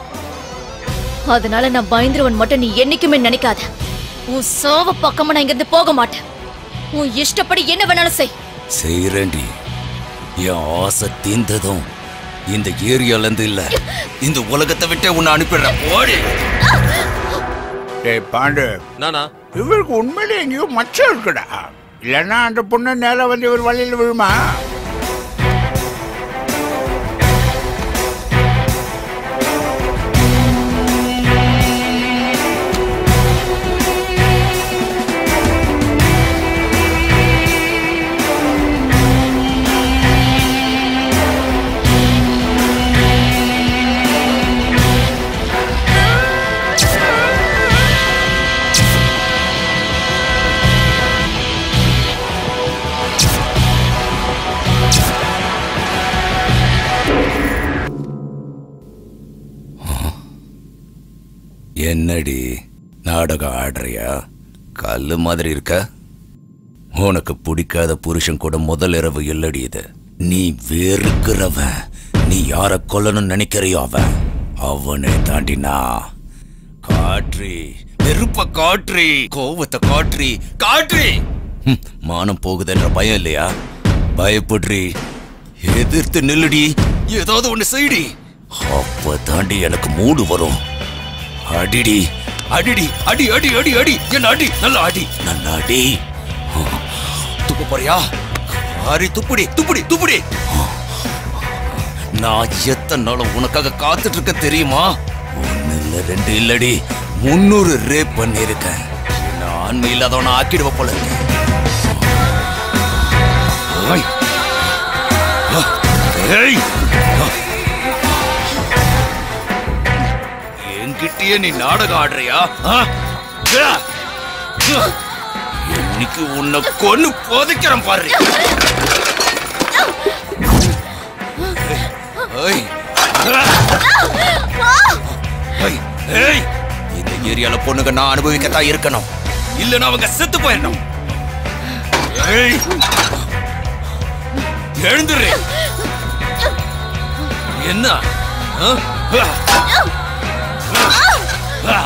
அதனால நான் பயந்துருவன் மட்டும் நீ என்னைக்குமே நினைக்காத உன் சாவ பக்கமா நான் இங்கிருந்து போக மாட்டேன் உன் இஷ்டப்படி என்ன வேணாலும் செய் செய்யறேன்டி என் ஆசை தீர்ந்ததும் இந்த ஏரியால இருந்து இல்ல இந்த உலகத்தை விட்டே உன்னை அனுப்பிடுறேன் ஓடி டேய் பாண்டு நானா இவருக்கு உண்மையிலே எங்கேயோ மச்சம் இருக்குடா இல்லைன்னா அந்த பொண்ணு நேரா வந்து இவர் வழியில் விழுமா என்னடி நாடகம் ஆடுறியா கல்லு மாதிரி இருக்க உனக்கு பிடிக்காத புருஷன் கூட முதல் இரவு இல்லடி இது நீ வெறுக்கிறவன் நீ யார கொல்லணும்னு நினைக்கிறியோ அவன் அவனை தாண்டினா காற்றி நெருப்ப காற்றி கோவத்தை காற்றி காற்றி ஹம், மானம் போகுதுன்ற பயம் இல்லையா பயப்படுறி எதிர்த்து நில்லுடி ஏதாவது ஒண்ணு செய்டி அப்ப தாண்டி எனக்கு மூடு வரும் அடிடி அடிடி அடி அடி அடி அடி என்ன அடி நல்லா அடி நல்லா அடி துப்பு போறியா அரி துப்புடி துப்புடி துப்புடி நான் எத்தனை நாளும் உனக்காக காத்துட்டு இருக்க தெரியுமா ஒண்ணு இல்ல ரெண்டு இல்லடி முன்னூறு ரேப் பண்ணிருக்கேன் நான் ஆண்மை இல்லாதவன ஆக்கிடுவ போல இருக்கு ஓய். ஆ. ஏய். ஆ. என்கிட்டயே நீ நாடகம் ஆடுறியா ஆ? ஆ. ஆ. இன்னைக்கு உன்னை கொன்னு போதைக்கிறேன் பாரு ஏய். ஏய். ஏய். இந்த ஏரியால பொண்ணுங்க நான் அனுபவிக்கத்தான் இருக்கணும் இல்லனா அவங்க செத்து போயிடணும் ஏய். எழுந்துரு என்ன ஆ? ஆ. ஆ.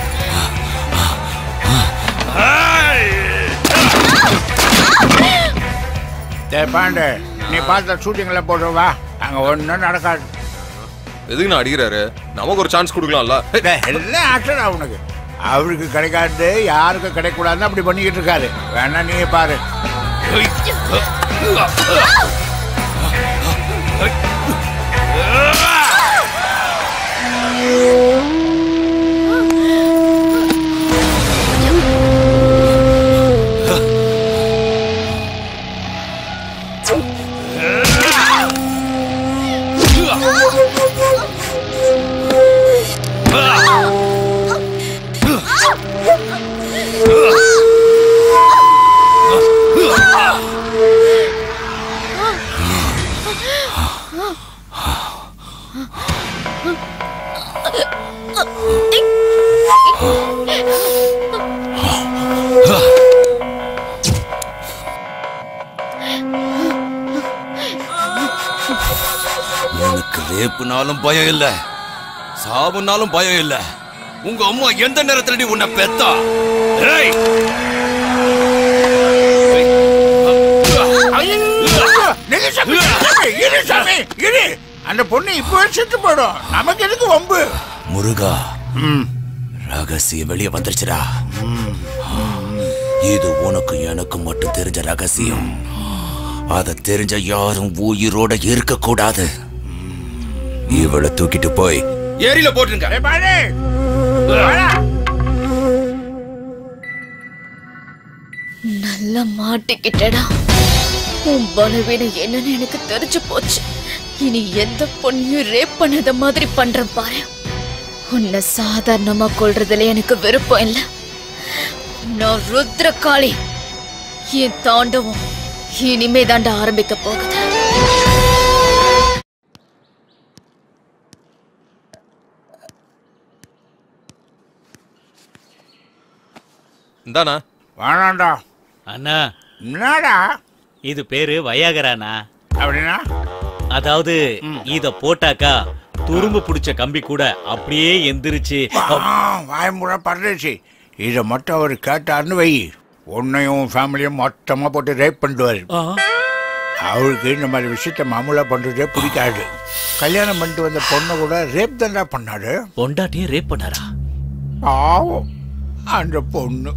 டேய் பாண்டு நீ பார்த்த ஷூட்டிங்ல போட்டு வா அங்க ஒன்றும் நடக்காது எதுக்கு நான் அடிக்கிறாரு நமக்கு ஒரு சான்ஸ் கொடுக்கலாம்ல டேய், எல்லாம் ஆக்டர் அவனுக்கு அவருக்கு கிடைக்காது யாருக்கும் கிடைக்கூடாதுன்னு அப்படி பண்ணிக்கிட்டு இருக்காரு வேணா நீ பாரு எனக்கு ரேப்புனாலும் பயம் இல்ல சாவுனாலும் பயம் இல்ல உங்க அம்மா எந்த நேரத்துல நீ உன்னை பெத்தா ஏய் நில்லு சாமி, சாமி, இரு சாமி, இரு. அந்த பொண்ணு இப்போ செத்து போயிடும் நமக்கு எதுக்கு வம்பு முருகா ரகசியம் வெளியே வந்துருச்சுடா இது உனக்கு எனக்கு மட்டும் தெரிஞ்ச ரகசியம் அத தெரிஞ்ச யாரும் உயிரோட இருக்க கூடாது இவளை தூக்கிட்டு போய் ஏரியில போட்டுருங்க நல்லா மாட்டிக்கிட்டடா உன் பலவீனம் என்னன்னு எனக்கு தெரிஞ்சு போச்சு இனி எந்த பொண்ணையும் ரேப் பண்ணாத மாதிரி பண்றேன் பாரு உன்னை சாதாரணமா கொல்றதுல எனக்கு விருப்பம் இல்ல நான் ருத்ரகாளி என் தாண்டவம் இனிமே தாண்டா ஆரம்பிக்க போகுது இந்தாண்ணா வேணாண்டா அண்ணா என்னடா இது பேரு வயாகரானா அப்படின்னா அதாவது இத போட்டாக்கா துரும்பு பிடிச்ச கம்பி கூட அப்படியே எந்திரிச்சு வாய்முறை பரதேசி இதை மட்டும் அவர் கேட்டார்னு வை உன்னையும் ஃபேமிலியும் மொத்தமாக போட்டு ரேப் பண்ணிடுவார் அவருக்கு இந்த மாதிரி விஷயத்த மாமூலா பண்றதே பிடிக்காது கல்யாணம் பண்ணிட்டு வந்த பொண்ணை கூட ரேப் தான்டா பண்ணாரு பொண்டாட்டியும் ரேப் பண்ணாரா பாவம் அந்த பொண்ணு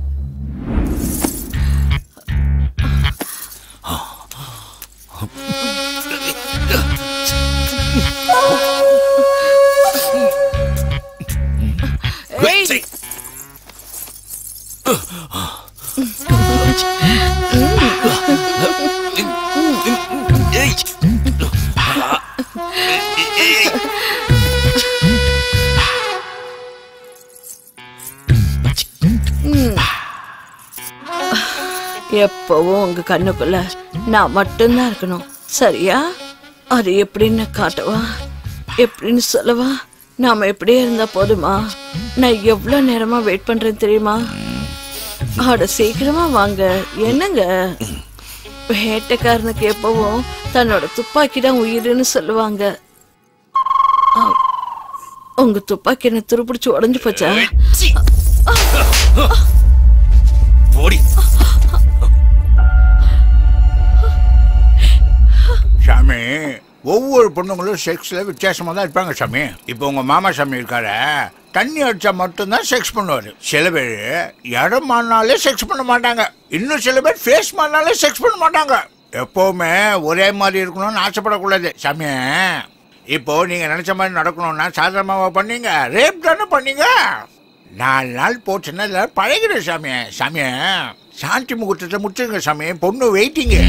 ஏய் எப்பவும் உங்க கண்ணுக்குள்ள நான் மட்டும்தான் இருக்கணும் சரியா அது எப்படின்னு காட்டவா எப்படின்னு சொல்லவா நாம எப்படியே இருந்தா போதுமா நான் எவ்வளவு நேரமா வெயிட் பண்றேன் தெரியுமா அட சீக்கிரமா வாங்க என்னங்க வேட்டைக்காரனுக்கு எப்பவும் தன்னோட துப்பாக்கி தான் உயிருன்னு சொல்லுவாங்க ஆ, உங்க துப்பாக்கி என்ன துருப்பிடிச்சு உடஞ்சு போச்சா ஓடி சாமி ஒவ்வொரு பொண்ணுங்களும் செக்ஸ்ல வித்தியாசமா தான் இருப்பாங்க சாமி இப்போ உங்க மாமா சாமி இருக்காரு தண்ணி அடிச்சா மட்டும்தான் செக்ஸ் பண்ணுவாரு சில பேர் இடம் மாறினாலே செக்ஸ் பண்ண மாட்டாங்க இன்னும் சில பேர் ஃபேஸ் மாறினாலே செக்ஸ் பண்ண மாட்டாங்க எப்பவுமே ஒரே மாதிரி இருக்கணும்னு ஆசைப்படக்கூடாது சாமி இப்போ நீங்க நினைச்ச மாதிரி நடக்கணும்னா சாதாரணமாக பண்ணீங்க ரேப் தானே பண்ணீங்க நாலு நாள் போச்சுன்னா எல்லாரும் பழகிடும் சாமி சாமி சாந்தி முகூர்த்தத்தை முடிச்சுங்க சாமி பொண்ணு வெயிட்டிங்க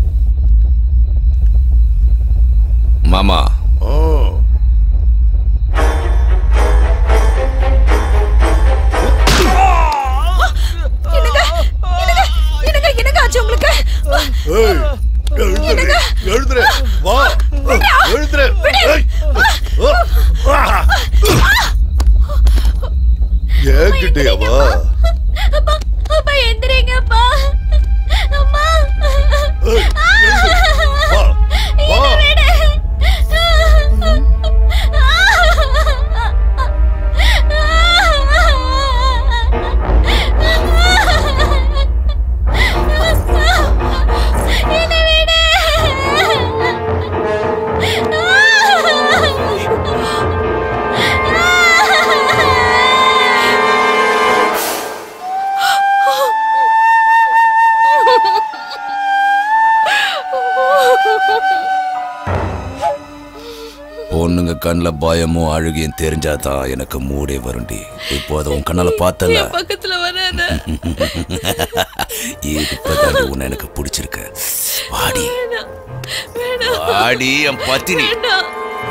மாமா ஓ என்னங்க என்னங்க என்னங்க என்னங்க ஆச்சு உங்களுக்கு ஏய், எழுந்துரு, எழுந்துரு, வா, எழுந்துரு. ஏய், ஆ. என்கிட்டயா வா அப்பா அப்பா எந்திரிங்கப்பா அம்மா ஏய், எழுந்துரு, வா, வா. பொண்ணுங்க கண்ணில் பயமும் அழுகையும் தெரிஞ்சாதான் எனக்கு மூடே வருண்டி இப்போ அதை உன் கண்ணால பார்த்தல என் பக்கத்துல வராத இப்பதான் உன்னை எனக்கு பிடிச்சிருக்கு வாடி வேணாம் வாடி என் பத்தினி வேண்டாம்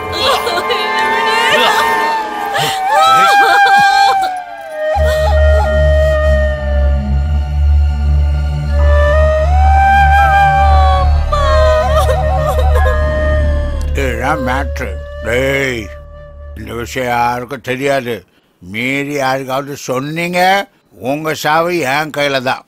இதுதான் மேட்ரு டேய் இந்த விஷயம் யாருக்கும் தெரியாது மீறி யாருக்காவது சொன்னீங்க உங்க சாவு என் கையில தான்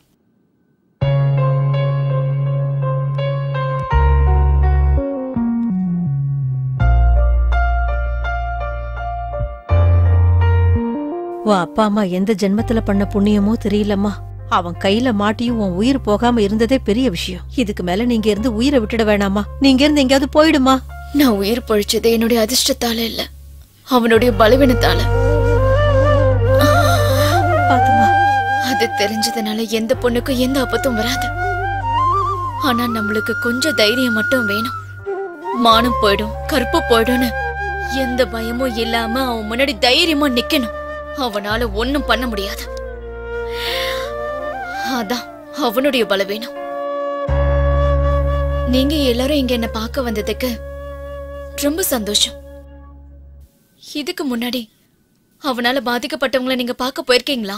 உன் அப்பா அம்மா எந்த ஜென்மத்துல பண்ண புண்ணியமோ தெரியலம்மா அவன் கையில மாட்டியும் உன் உயிர் போகாம இருந்ததே பெரிய விஷயம் இதுக்கு மேல நீங்க இருந்து உயிரை விட்டுட வேணாமா நீங்க இருந்து எங்கேயாவது போயிடுமா நான் உயிர் பொழிச்சது என்னுடைய அதிர்ஷ்டத்தால இல்ல அவனுடைய பலவீனத்தால அது தெரிஞ்சதுனால எந்த பொண்ணுக்கும் எந்த ஆபத்தும் வராது ஆனா நம்மளுக்கு கொஞ்சம் தைரியம் மட்டும் வேணும் மானம் போயிடும் கருப்பு போயிடும்னு எந்த பயமும் இல்லாம அவன் முன்னாடி தைரியமா நிக்கணும் அவனால ஒண்ணும் பண்ண முடியாது அதான் அவனுடைய பலவீனம் நீங்க எல்லாரும் இங்க என்ன பார்க்க வந்ததுக்கு ரொம்ப சந்தோஷம் இதுக்கு முன்னாடி அவனால பாதிக்கப்பட்டவங்கள நீங்க பார்க்க போயிருக்கீங்களா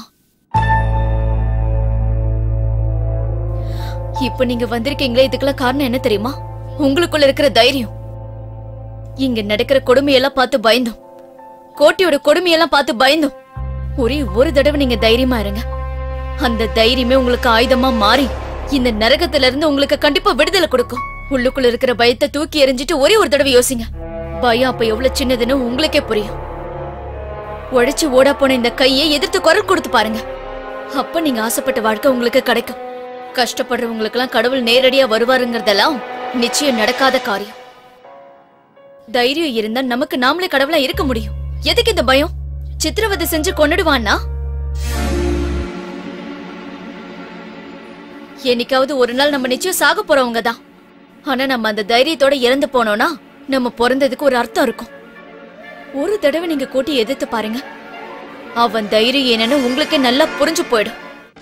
இப்ப நீங்க வந்திருக்கீங்களே இதுக்கெல்லாம் காரணம் என்ன தெரியுமா உங்களுக்குள்ள இருக்கிற தைரியம் இங்க நடக்கிற கொடுமையெல்லாம் பார்த்து பயந்தோம் கோட்டையோட கொடுமையெல்லாம் பார்த்து பயந்தோம் ஒரே ஒரு தடவை நீங்க தைரியமா இருங்க அந்த தைரியமே உங்களுக்கு ஆயுதமா மாறி இந்த நரகத்துல இருந்து உங்களுக்கு கண்டிப்பா விடுதலை கொடுக்கும் உள்ளுக்குள்ள இருக்கிற பயத்தை தூக்கி எறிஞ்சிட்டு ஒரே ஒரு தடவை யோசிங்க பயம் அப்ப எவ்வளவு சின்னதுன்னு உங்களுக்கே புரியும் உழைச்சு ஓடா போன இந்த கையை எதிர்த்து குரல் கொடுத்து பாருங்க அப்ப நீங்க ஆசைப்பட்ட வாழ்க்கை உங்களுக்கு கிடைக்கும் கஷ்டப்படுறவங்களுக்கெல்லாம் கடவுள் நேரடியா வருவாருங்கிறதெல்லாம் நிச்சயம் நடக்காத காரியம் தைரியம் இருந்தா நமக்கு நாமளே கடவுளா இருக்க முடியும் எதுக்கு இந்த பயம் சித்திரவதை செஞ்சு கொன்னுடுவான்னா என்னைக்காவது ஒரு நாள் நம்ம நிச்சயம் சாக போறவங்க தான் ஆனா நம்ம அந்த தைரியத்தோட இறந்து போனோம்னா நம்ம பிறந்ததுக்கு ஒரு அர்த்தம் இருக்கும் ஒரு தடவை நீங்க கூட்டி எதிர்த்து பாருங்க அவன் தைரியம் என்னன்னு உங்களுக்கே நல்லா புரிஞ்சு போயிடும்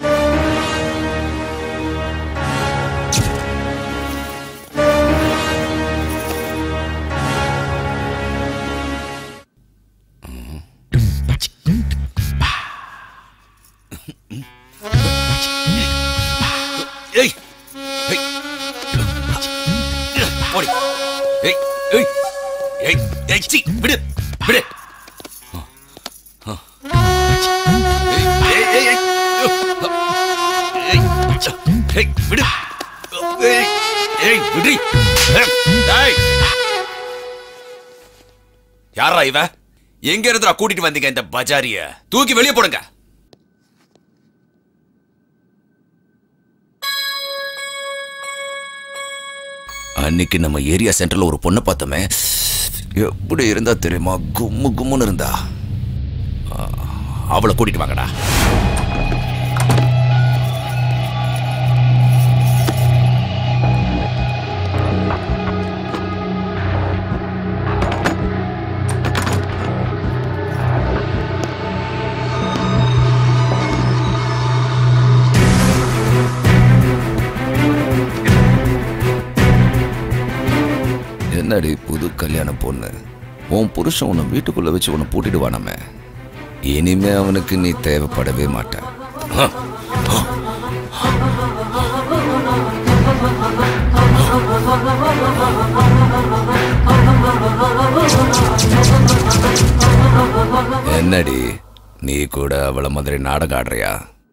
ஏய் ஏய் ஓடி ஏய் ஏய் ஏய் ஏய் சி விடு விடு ஏய், ஏய், ஏய். ஏய், ஏய், விடு ஏய், ஏய், விடுறி. ஏய். யாரா இவ எங்க இருந்துடா கூட்டிட்டு வந்தீங்க இந்த பஜாரிய தூக்கி வெளியே போடுங்க அன்னைக்கு நம்ம ஏரியா சென்டர்ல ஒரு பொண்ணை பார்த்தோமே எப்படி இருந்தா தெரியுமா கும்மு கும்முன்னு இருந்தா ஆ, அவளை கூட்டிட்டு வாங்கடா என்னடி புது கல்யாண பொண்ணு உன் புருஷன் உன்னை வீட்டுக்குள்ள வச்சு உன்னை பூட்டிடுவானாமே இனிமே அவனுக்கு நீ தேவைப்படவே மாட்ட ஆ. என்னடி நீ கூட அவள மாதிரி நாடகம் ஆடுறியா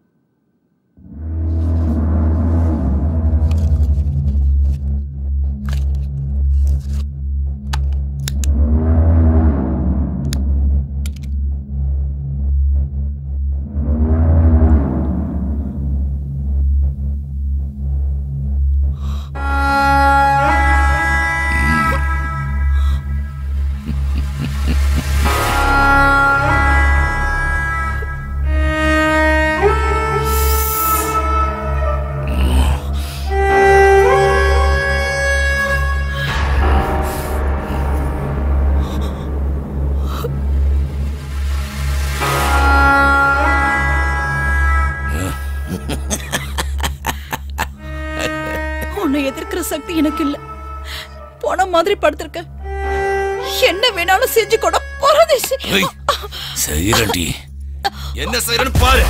உன்னை எதிர்க்கிற சக்தி எனக்கு இல்ல போன மாதிரி படுத்திருக்க என்ன வேணாலும் செஞ்சு கூட பரதேசி ஏய், செய்யறடி என்ன செய்யறன்னு பாரு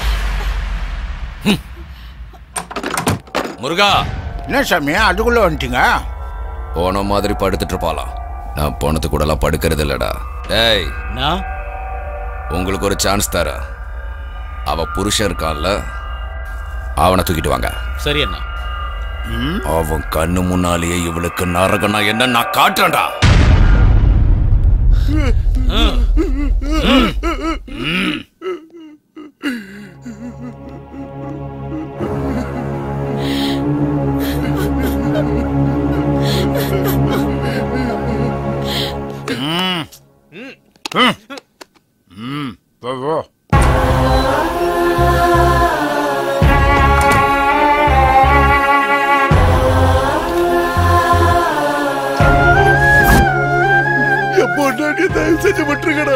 ஹம். முருகா என்ன சாமி அதுக்குள்ள வந்துட்டீங்க போன மாதிரி படுத்துட்டு இருப்பாளாம் நான் போனது கூடலாம் படுக்கிறது இல்லடா டேய் நான் உங்களுக்கு ஒரு சான்ஸ் தர அவ புருஷன் இருக்கான்ல அவனை தூக்கிட்டு வாங்க சரி அண்ணா அவன் கண்ணு முன்னாலேயே இவளுக்கு நரகனா என்ன நான் காட்டுறேன்டா ம். ம். ம். போ, போ. என் பொண்டாட்டி தயவு செஞ்சு விட்டுருங்கடா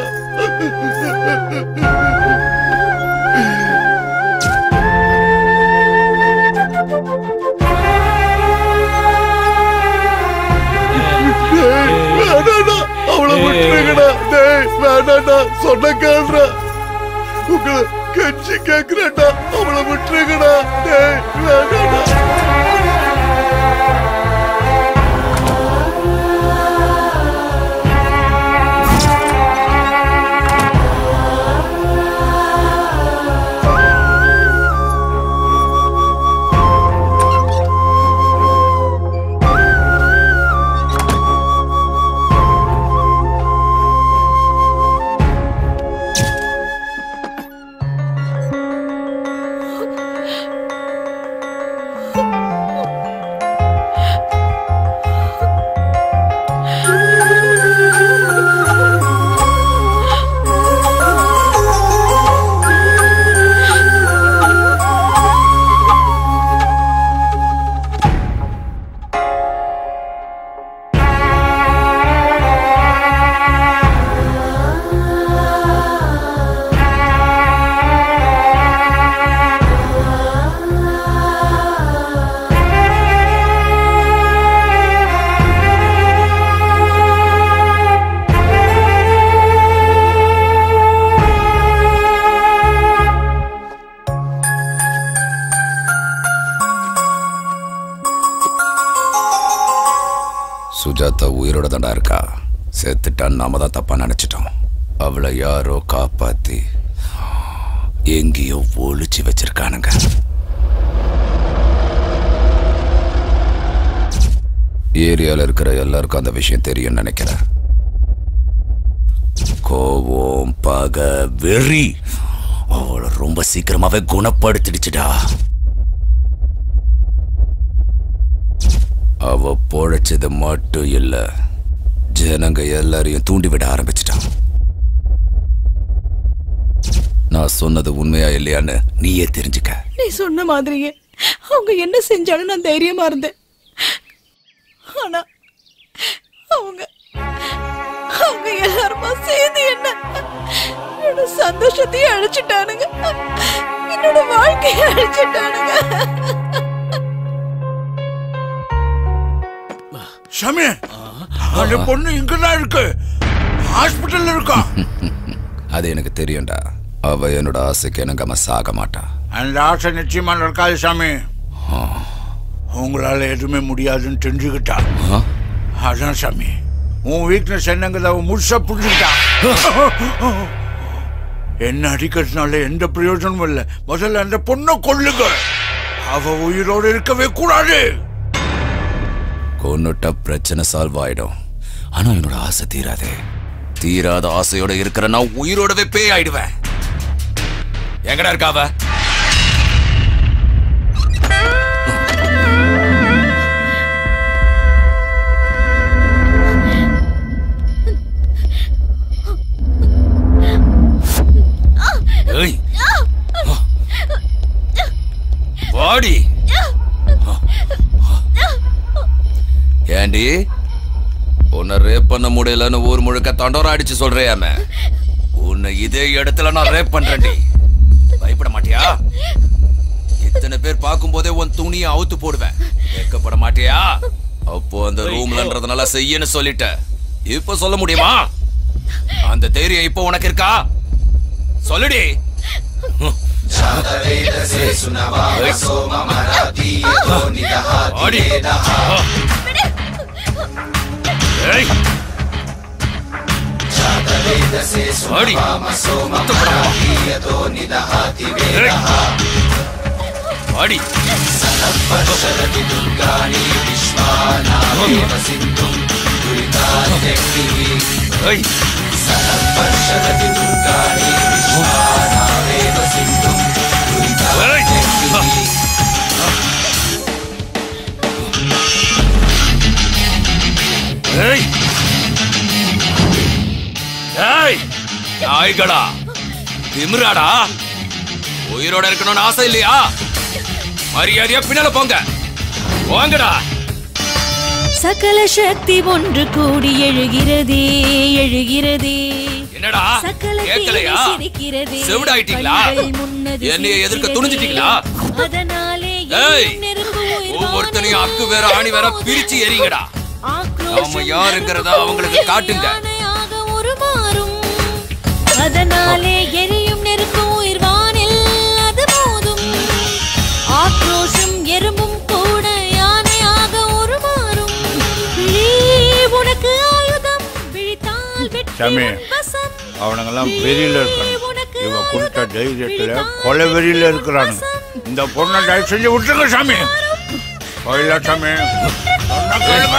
டேய், வேணாம்டா அவளை விட்டுருங்கடா டேய் வேணாம்டா சொன்ன கேள்றா உங்களை கெஞ்சி கேக்குறேன்டா அவளை விட்டுருங்கடா டேய் வேணாம்டா சுஜாதா உயிரோட தாண்டா இருக்கா செத்துட்டான்னு நாம தான் தப்பா நினைச்சிட்டோம் அவளை யாரோ காப்பாத்தி எங்கேயோ ஒளிச்சு வச்சிருக்கானுங்க ஏரியால இருக்கிற எல்லாருக்கும் அந்த விஷயம் தெரியும் நினைக்கிறேன் கோவம் பகை வெறி அவளை ரொம்ப சீக்கிரமாவே குணப்படுத்திடுச்சுடா அவ பொழைச்சது மட்டும் இல்ல ஜனங்க எல்லாரையும் தூண்டிவிட ஆரம்பிச்சிட்டான் நான் சொன்னது உண்மையா இல்லையான்னு நீயே தெரிஞ்சுக்க நீ சொன்ன மாதிரியே அவங்க என்ன செஞ்சாலும் நான் தைரியமா இருந்தேன் ஆனா அவங்க அவங்க எல்லாருமா சேர்ந்து என்ன என்னோட சந்தோஷத்தையும் அழிச்சிட்டானுங்க என்னோட வாழ்க்கையை அழிச்சிட்டானுங்க சாமி அந்த பொண்ணு இங்கதான் இருக்கு ஹாஸ்பிட்டல்ல இருக்கா அது எனக்கு தெரியும்டா அவ என்னோட ஆசைக்கு எனக்கு சாக மாட்டா அந்த ஆசை நிச்சயமா நடக்காது சாமி உங்களால எதுவுமே முடியாதுன்னு தெரிஞ்சுக்கிட்டா அதான் சாமி உன் வீக்னஸ் என்னங்கிறத அவன் முழுசா புரிஞ்சுக்கிட்டா என்ன அடிக்கிறதுனால எந்த பிரயோஜனமும் இல்லை முதல்ல அந்த பொண்ணை கொல்லுங்க அவ உயிரோடு இருக்கவே கூடாது கொன்னுட்டா பிரச்சனை சால்வ் ஆயிடும் ஆனா என்னோட ஆசை தீராதே தீராத ஆசையோட இருக்கிற நான் உயிரோடவே பேய் ஆயிடுவேன் எங்கடா இருக்கா அவ ஏய் வாடி ஏண்டி உன்னை ரேப் பண்ண முடியலன்னு ஊர் முழுக்க தண்டோரா அடிச்சு சொல்றியாம உன்னை இதே இடத்துல நான் ரேப் பண்றேன்டி பயப்பட மாட்டியா இத்தனை பேர் பார்க்கும்போதே உன் துணியை அவுத்து போடுவேன் வெக்கப்பட மாட்டியா அப்போ அந்த ரூம்லன்றதுனால செய்யன்னு சொல்லிட்ட இப்ப சொல்ல முடியுமா அந்த தைரியம் இப்போ உனக்கு இருக்கா சொல்லுடி ஆடி. ஏய். ஆடி. ஏய். ஆடி. ஏய். ஏய் ஏய் நாய்களா திமிராடா உயிரோட இருக்கணும்னு ஆசை இல்லையா மரியாதையா பின்னால போங்க போங்கடா சகல சக்தி ஒன்று கூடி எழுகிறதே எழுகிறதே என்னடா சகல கேட்கலையா தீமை சிரிக்கிறதே. செவிடாயிட்டீங்களா கண்கள் முன்னது என்னைய எதிர்க்க சிரிக்கிறதே. துணிஞ்சிட்டீங்களா அதனாலே ஏய் என் நெருப்பு உயிர் ஒவ்வொருத்தனையும் அக்கு வேற ஆணி வேற பிரிச்சு எறிங்கடா நாம யாருங்கிறத அவங்களுக்கு காட்டுங்க யானையாக உருமாறும் அதனாலே எரியும் நெருப்பு உயிர் வானில் அது மோதும் ஆக்ரோஷம் எறும்பும் கூட யானையாக உருமாறும் விழி உனக்கு ஆயுதம் விழித்தால் வெற்றி சாமி வசம் அவனுங்கெல்லாம் வெறியில இருக்கணும் இவ கொடுத்த தைரியத்துல கொலை வெறியில இருக்கிறானுங்க இந்த பொண்ணை தயவு செஞ்சு விட்டுருங்க சாமி கோயிலா சாமி சொன்னா கேளுங்க.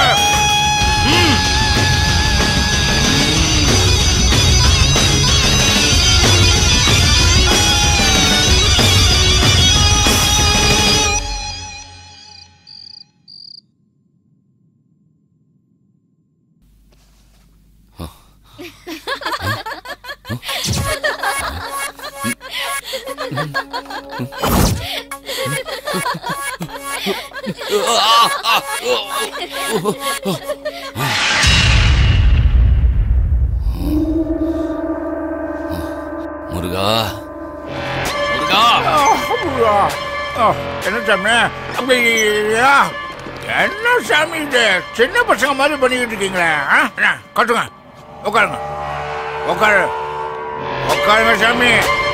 முருகா முருகா முருகா. ஆ, என்ன சாமி அப்படியா என்ன சாமி இது சின்ன பசங்க மாதிரி பண்ணிக்கிட்டு இருக்கீங்களே ஆ? என்ன, கட்டுங்க உட்காருங்க உட்காரு உட்காருங்க சாமி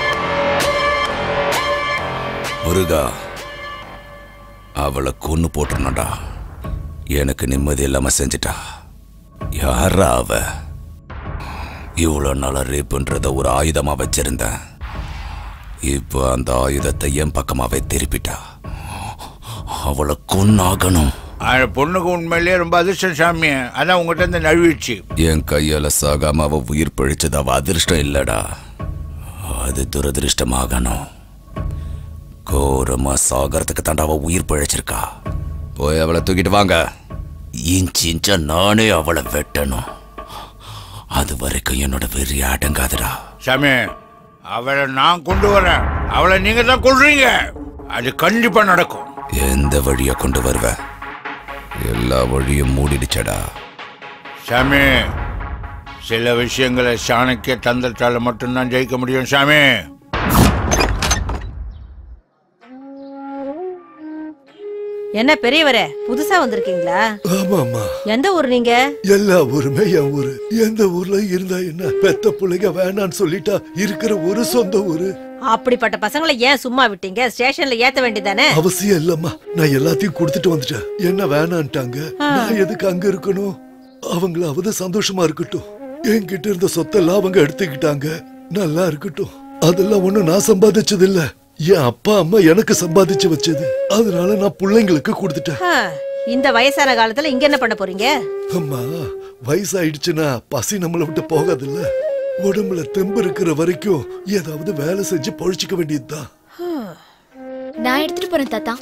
முருகா அவளை கொன்னு போட்டுருணும்டா எனக்கு நிம்மதி இல்லாம செஞ்சிட்டா யாரா அவ இவ்வளோ நாளா ரேப்புன்றத ஒரு ஆயுதமா வச்சிருந்தேன் இப்போ அந்த ஆயுதத்தை என் பக்கமாவே திருப்பிட்டா அவளை கொன்னாகணும் அந்த பொண்ணுக்கு உண்மையிலேயே ரொம்ப அதிர்ஷ்டம் சாமி அதான் உங்ககிட்ட இருந்து நழுவிடுச்சு என் கையால சாகாம அவ உயிர் பிழைச்சது அவ அதிர்ஷ்டம் இல்லடா அது துரதிருஷ்டமாகணும் கோரமா சாகறதுக்கு தாண்டா அவ உயிர் பிழைச்சிருக்கா போய் அவளை தூக்கிட்டு வாங்க இன்ச் இன்ச்சா நானே அவளை வெட்டணும் அது வரைக்கும் என்னோட வெறி அடங்காதுடா சாமி அவளை நான் கொண்டு வரேன் அவளை நீங்க தான் கொள்றீங்க அது கண்டிப்பா நடக்கும் எந்த வழிய கொண்டு வருவ எல்லா வழியும் மூடிடுச்சடா சாமி சில விஷயங்களை சாணக்கிய தந்திரத்தால மட்டும்தான் ஜெயிக்க முடியும் சாமி என்ன பெரியவரே புதுசா வந்திருக்கீங்களா ஆமாமா எந்த ஊர் நீங்க எல்லா ஊருமே என் ஊரு எந்த ஊர்ல இருந்தா என்ன பெத்த பிள்ளைங்க வேணான்னு சொல்லிட்டா இருக்கிற ஒரு சொந்த ஊரு அப்படிப்பட்ட பசங்களை ஏன் சும்மா விட்டீங்க ஸ்டேஷன்ல ஏத்த வேண்டியதானே அவசியம் இல்லம்மா நான் எல்லாத்தையும் கொடுத்துட்டு வந்துட்டேன் என்ன வேணான்ட்டாங்க நான் எதுக்கு அங்க இருக்கணும் அவங்களாவது சந்தோஷமா இருக்கட்டும் என்கிட்ட இருந்த சொத்தெல்லாம் அவங்க எடுத்துக்கிட்டாங்க நல்லா இருக்கட்டும் அதெல்லாம் ஒண்ணும் நான் சம்பாதிச்சது இல்ல என் அப்பா அம்மா எனக்கு சம்பாதிச்சு வச்சது அதனால நான் பிள்ளைங்களுக்கு கொடுத்துட்டேன் ஆ, இந்த வயசான காலத்துல இங்க என்ன பண்ண போறீங்க அம்மா வயசாயிடுச்சுன்னா பசி நம்மளை விட்டு போகாதுல்ல உடம்புல தெம்பு இருக்கிற வரைக்கும் ஏதாவது வேலை செஞ்சு பொழிச்சுக்க வேண்டியதுதான் நான் எடுத்துட்டு போறேன் தாத்தா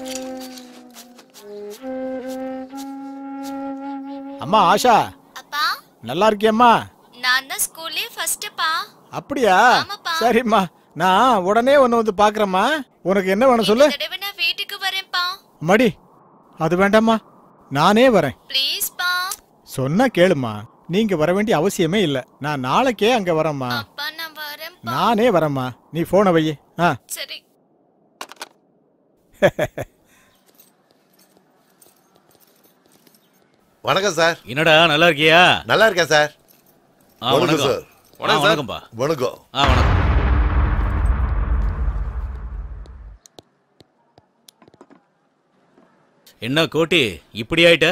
அம்மா ஆஷா நல்லா இருக்கியம்மா நான் தான் ஸ்கூல்லே ஃபர்ஸ்ட்ப்பா அப்படியா சரிம்மா நான் உடனே உன்னை வந்து பாக்குறேம்மா உனக்கு என்ன வேணும் சொல்லு தடவை நான் வீட்டுக்கு வரேன்ப்பா மடி அது வேண்டாம்மா நானே வரேன் ப்ளீஸ்ப்பா சொன்னா கேளுமா நீங்க வர வேண்டிய அவசியமே இல்ல நான் நாளைக்கே அங்க வரேம்மா அப்பா நான் வரேன் நானே வரேம்மா நீ போனை வை ஆ சரி வணக்கம் சார் என்னடா நல்லா இருக்கியா நல்லா இருக்கேன் சார் ஆ, வணக்கம் சார் ஆ, வணக்கம்பா வணக்கம் ஆ வணக்கம் என்ன கோட்டி இப்படி ஆயிட்ட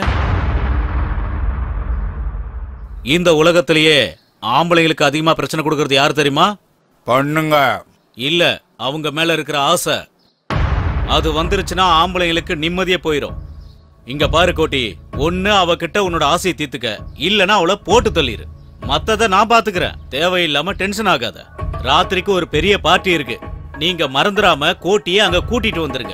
இந்த உலகத்திலேயே ஆம்பளைங்களுக்கு அதிகமா பிரச்சனை கொடுக்கறது யார் தெரியுமா பண்ணுங்க இல்ல அவங்க மேல இருக்கிற ஆசை அது வந்துருச்சுன்னா ஆம்பளைங்களுக்கு நிம்மதியே போயிடும் இங்க பாரு கோட்டி ஒண்ணு அவகிட்ட உன்னோட ஆசையை தீர்த்துக்க இல்லனா அவளை போட்டு தள்ளிரு மத்தத நான் பாத்துக்கிறேன் தேவையில்லாம டென்ஷன் ஆகாத ராத்திரிக்கு ஒரு பெரிய பார்ட்டி இருக்கு நீங்க மறந்துடாம கோட்டியை அங்க கூட்டிட்டு வந்துருங்க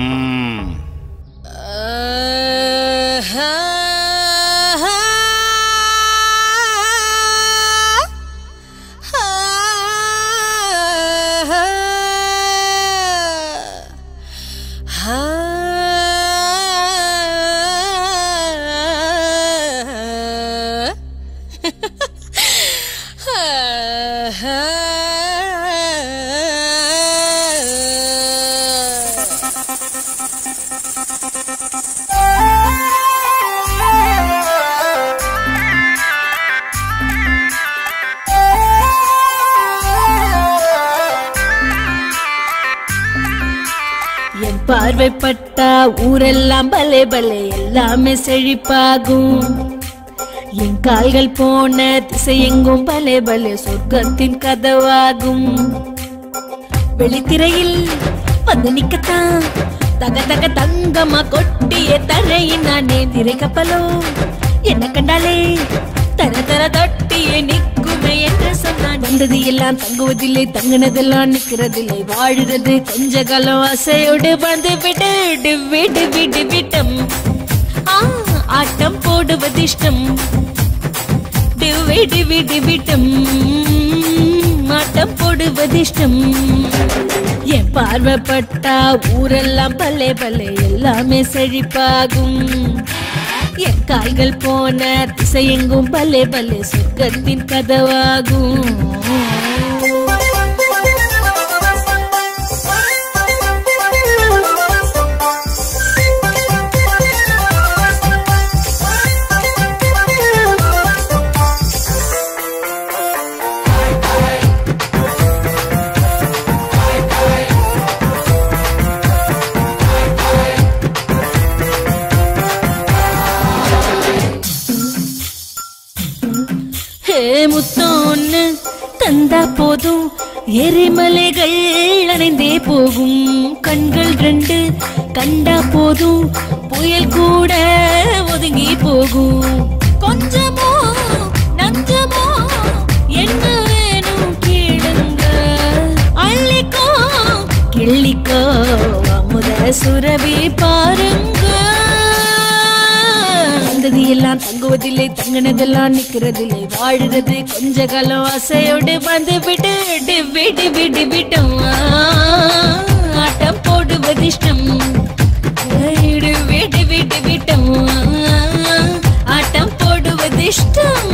என் பார்வைப்பட்டா ஊரெல்லாம் பலே பலே எல்லாமே செழிப்பாகும் என் கால்கள் போன திசை எங்கும் பலே பலே சொர்க்கத்தின் கதவாகும் வெளித்திரையில் வந்து நிக்கத்தான் தக தக தங்கமா கொட்டிய தரையின் நானே திரை கப்பலோ என்ன கண்டாலே தர தர தொட்டியே நிக்குமே என்று சொன்னான் வந்தது எல்லாம் தங்குவதில்லை தங்குனதெல்லாம் நிக்கிறதில்லை வாழுறது கொஞ்ச காலம் அசையோடு வந்து விடு விடு விடு விட்டம் ஆ ஆட்டம் போடுவது இஷ்டம் விடு விடு விட்டம் ஆட்டம் போடுவது இஷ்டம் என் பார்வைப்பட்டா ஊரெல்லாம் பல்லே பல்லே எல்லாமே செழிப்பாகும் என் கால்கள் போன திசை எங்கும் பல்லே பல்லே சொர்க்கத்தின் கதவாகும் ஹே முத்தம் ஒண்ணு தந்தா போதும் எரிமலைகள் அணைந்தே போகும் கண்கள் ரெண்டு கண்டா போதும் புயல் கூட ஒதுங்கி போகும் கொஞ்சமோ நஞ்சமோ என்ன வேணும் கேளுங்க அள்ளிக்கோ கிள்ளிக்கோ அமுத சுரபி பாருங்க வந்தது எல்லாம் தங்குவதில்லை தங்கினதெல்லாம் நிக்கிறதில்லை வாழுறது கொஞ்ச காலம் அசையோடு வந்து விட்டு டிவி டிவி டிவிட்டும் ஆட்டம் போடுவது இஷ்டம் டிவி டிவி டிவிட்டும் ஆட்டம் போடுவது இஷ்டம்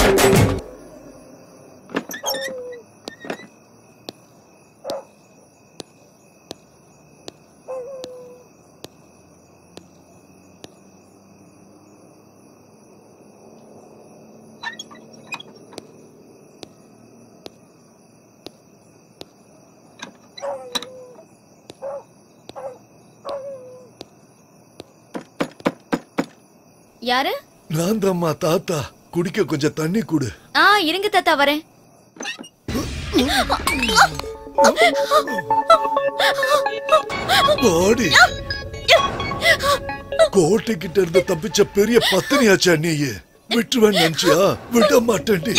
யாரு நான் தாம்மா தாத்தா குடிக்க கொஞ்சம் தண்ணி குடு ஆ இருங்க தாத்தா வரேன் பாடி கோட்டை கிட்ட இருந்து தப்பிச்ச பெரிய பத்தினியாச்சா நீ விட்டுருவேன் நினைச்சியா விட மாட்டேன்டி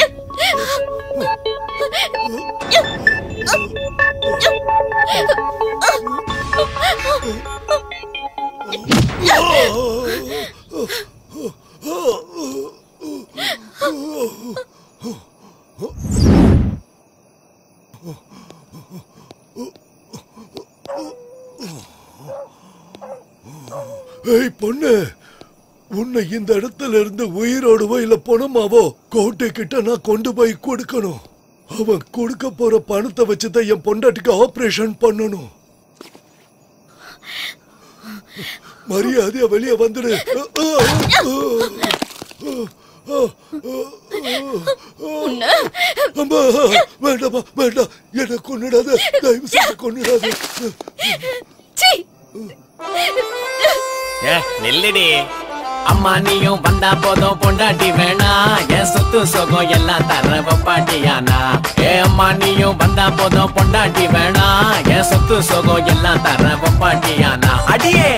ஏய் பொண்ணு உன்னை இந்த இடத்துல இருந்து உயிரோடவோ இல்ல பணமாவோ கோட்டை கிட்ட நான் கொண்டு போய் கொடுக்கணும் அவன் கொடுக்க போற பணத்தை வச்சுதான் என் பொண்டாட்டிக்கு ஆபரேஷன் பண்ணணும் மரியாதையா வெளியே வந்துடு அம்மா வேண்டாமா வேண்டாம் என்ன கொன்னுடாத தயவு செய்து கொன்னுடாத ஏ நில்லுடி அம்மா நீயும் வந்தா போதும் பொண்டாட்டி வேணா என் சொத்து சுகம் எல்லாம் தர பாட்டியானா ஏ அம்மா நீயும் வந்தா போதும் பொண்டாட்டி வேணா என் சொத்து சுகம் எல்லாம் தர பாட்டியானா அடியே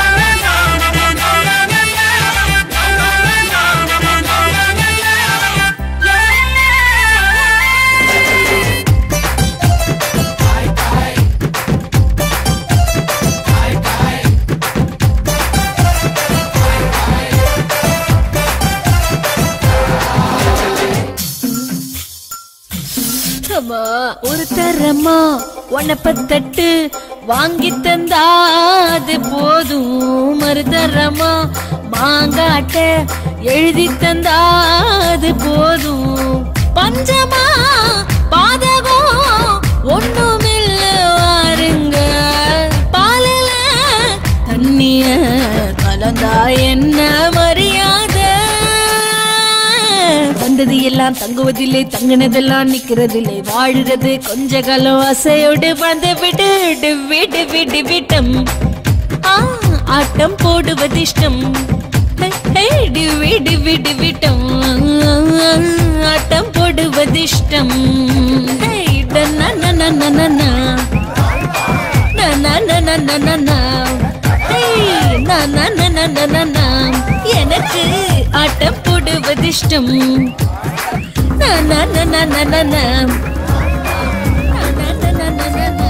அம்மா ஒரு தரமா உனப்பத்தட்டு வாங்கி தந்தா அது போதும் மறுதரமா மாங்காட்ட எழுதி தந்தா அது போதும் பஞ்சமா பாதகம் ஒண்ணுமில்ல வாருங்க பாலில தண்ணிய கலந்தா என்ன மரியாதை வந்தது எல்லாம் தங்குவதில்லை தங்கினதெல்லாம் நிக்கிறதில்லை வாழுறது கொஞ்ச காலம் அசையோடு வந்து விட்டு டிவி டிவி டிவிட்டம் ஆ, ஆட்டம் போடுவது இஷ்டம் ஹே, ஹே, டிவி டிவி டிவிட்டம் ஆட்டம் போடுவது இஷ்டம் ஹே, டன்னா, நன்னா, நன்னா, நன்னா. நன்னா, நன்னா, நன்னா, நன்னா. ஹே, நன்னா, நன்னா, நன்னா, நன்னா. எனக்கு ஆட்டம் போடுவது இஷ்டம் நா, நா, நா, நா, நா, நா, நா. நா, நா, நா, நா, நா, நா, நா.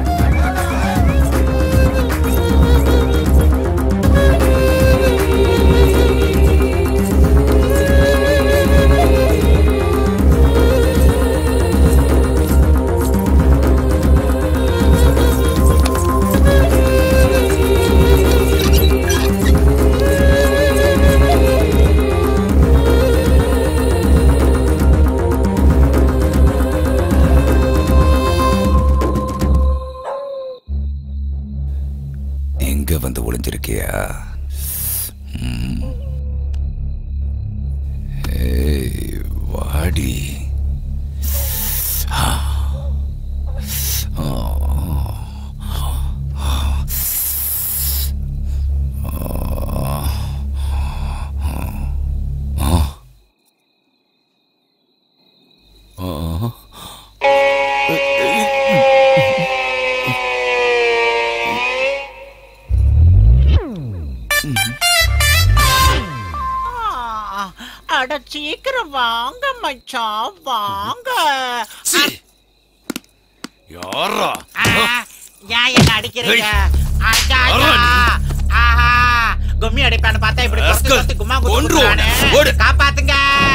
எங்க வந்து ஒளிஞ்சிருக்கியா ம். ஏய், வாடி ஆ. ஆ. ஆ. ஆ. சீக்கிரம் வாங்க மச்சான் வாங்க யாரா ஆ, ஏன் என்ன அடிக்கிறீங்க ஐயா, ஐயா. ஆஹா கும்மி அடிப்பான்னு பார்த்தா இப்படி கொத்து கொத்து கும்மா குத்து கொன்றுவோம். குத்துறானே. ஓடு. காப்பாத்துங்க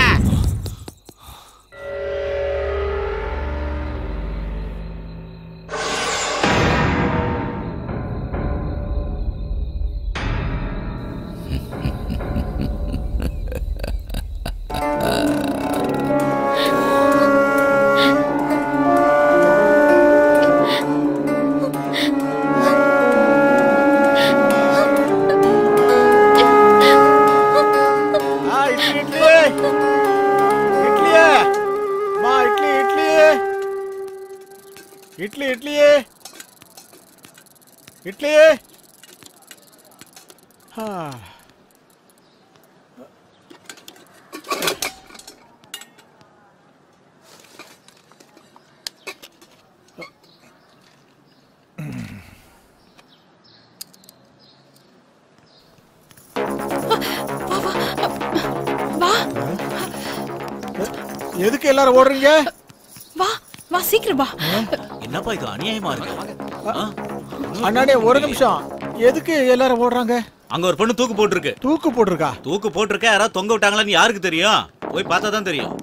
ஆ, இட்லி இட்லி இட்லியே மா இட்லி இட்லியே இட்லி இட்லியே இட்லியே ஆ. வா எதுக்கு எல்லாரும் ஓடுறீங்க வா வா சீக்கிரம் வா என்னப்பா இது அநியாயமா இருக்கு ஆ? அண்ணாடே ஒரு நிமிஷம் எதுக்கு எல்லாரும் ஓடுறாங்க அங்க ஒரு பொண்ணு தூக்கு போட்டிருக்கு தூக்கு போட்டிருக்கா தூக்கு போட்டிருக்க யாராவது தொங்க விட்டாங்களான்னு யாருக்கு தெரியும் போய் பார்த்தா தான் தெரியும்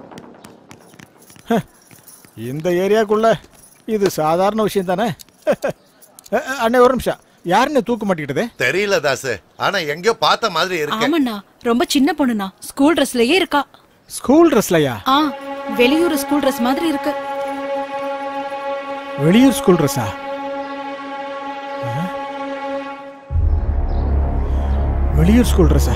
இந்த ஏரியாக்குள்ள இது சாதாரண விஷயம் தானே அண்ணே ஒரு நிமிஷம் யாருன்னு தூக்க மாட்டிக்கிட்டது தெரியல தாசு ஆனா எங்கேயோ பார்த்த மாதிரி இருக்கு ஆமாண்ணா ரொம்ப சின்ன பொண்ணுண்ணா ஸ்கூல் ட்ரெஸ்லயே இருக்கா ஸ்கூல் ட்ரெஸ்லயா ஆ வெளியூர் ஸ்கூல் ட்ரெஸ் மாதிரி இருக்கு வெளியூர் ஸ்கூல் ட்ரெஸ்ஸா வெளியூர் ஸ்கூல் ட்ரெஸ்ஸா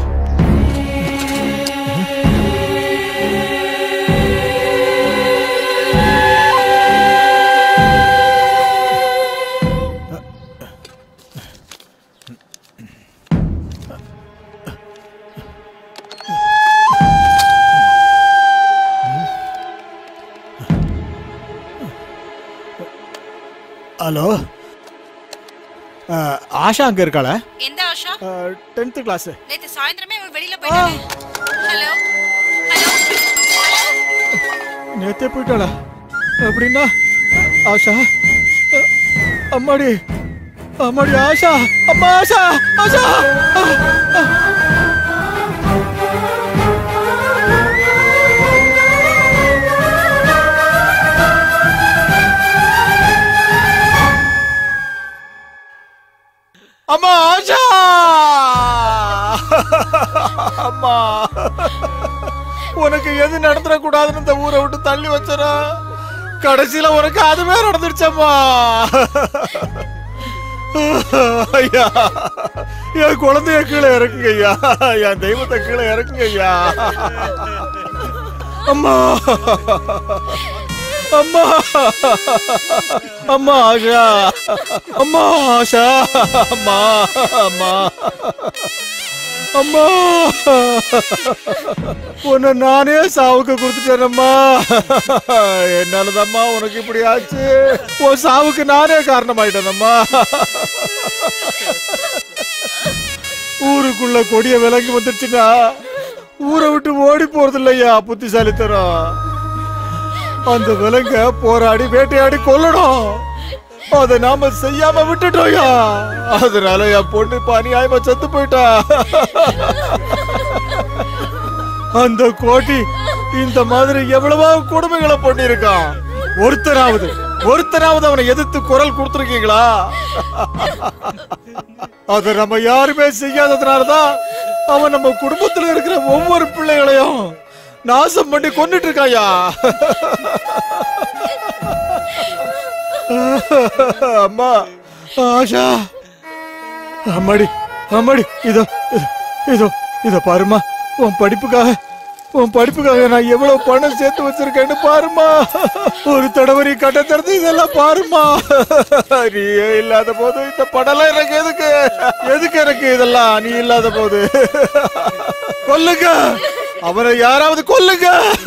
ஹலோ அஹ், ஆஷா அங்க இருக்காளா எந்த ஆஷா டென்த் கிளாஸ் நேத்து சாயந்தரமே அவ வெளியில போயிட்டாங்க ஹலோ நேத்தே போயிட்டாளா அப்படின்னா ஆஷா அஹ், அம்மாடி அம்மாடி ஆஷா அம்மா ஆஷா ஆஷா அஹ், அஹ். அம்மா ஆஷா அம்மா உனக்கு எது நடந்துடக்கூடாதுன்னு இந்த ஊரை விட்டு தள்ளி வச்சரா கடைசியில உனக்கு அதுவே நடந்துருச்சம்மா ஐயா என் குழந்தைய கீழே இறக்குங்க ஐயா என் தெய்வத்தை கீழே இறக்குங்க ஐயா அம்மா அம்மா அம்மா ஆஷா அம்மா ஆஷா அம்மா அம்மா அம்மா உன்னை நானே சாவுக்கு கொடுத்துட்டேனம்மா என்னாலதாம்மா உனக்கு இப்படி ஆச்சு உன் சாவுக்கு நானே காரணமாயிட்டேனம்மா ஊருக்குள்ள கொடிய விலங்கு வந்துருச்சுன்னா ஊரை விட்டு ஓடி போறது இல்லையா புத்திசாலித்தனம் அந்த விலங்க போராடி வேட்டையாடி கொல்லணும் அதை நாம செய்யாம விட்டுட்டோயா அதனால என் பொண்ணு இப்ப அநியாயமா செத்து போயிட்டா அந்த கோட்டி இந்த மாதிரி எவ்வளவோ கொடுமைகளை பண்ணிருக்கான் ஒருத்தராவது ஒருத்தராவது அவனை எதிர்த்து குரல் கொடுத்துருக்கீங்களா அதை நம்ம யாருமே செய்யாததுனாலதான் அவன் நம்ம குடும்பத்துல இருக்கிற ஒவ்வொரு பிள்ளைகளையும் நாசம் பண்ணி கொண்டுட்டு இருக்காயா அம்மா ஆஷா அம்மாடி அம்மாடி இதோ இதோ, இதோ இதோ பாருமா உன் படிப்புக்காக உன் படிப்புக்காக நான் எவ்வளவு பணம் சேர்த்து வச்சிருக்கேன்னு பாருமா ஒரு தடவை நீ கட்ட திறந்து இதெல்லாம் பாருமா நீயே இல்லாத போது இந்த படம்லாம் எனக்கு எதுக்கு எதுக்கு எனக்கு இதெல்லாம் நீ இல்லாத போது கொல்லுங்க அவனை யாராவது கொல்லுங்க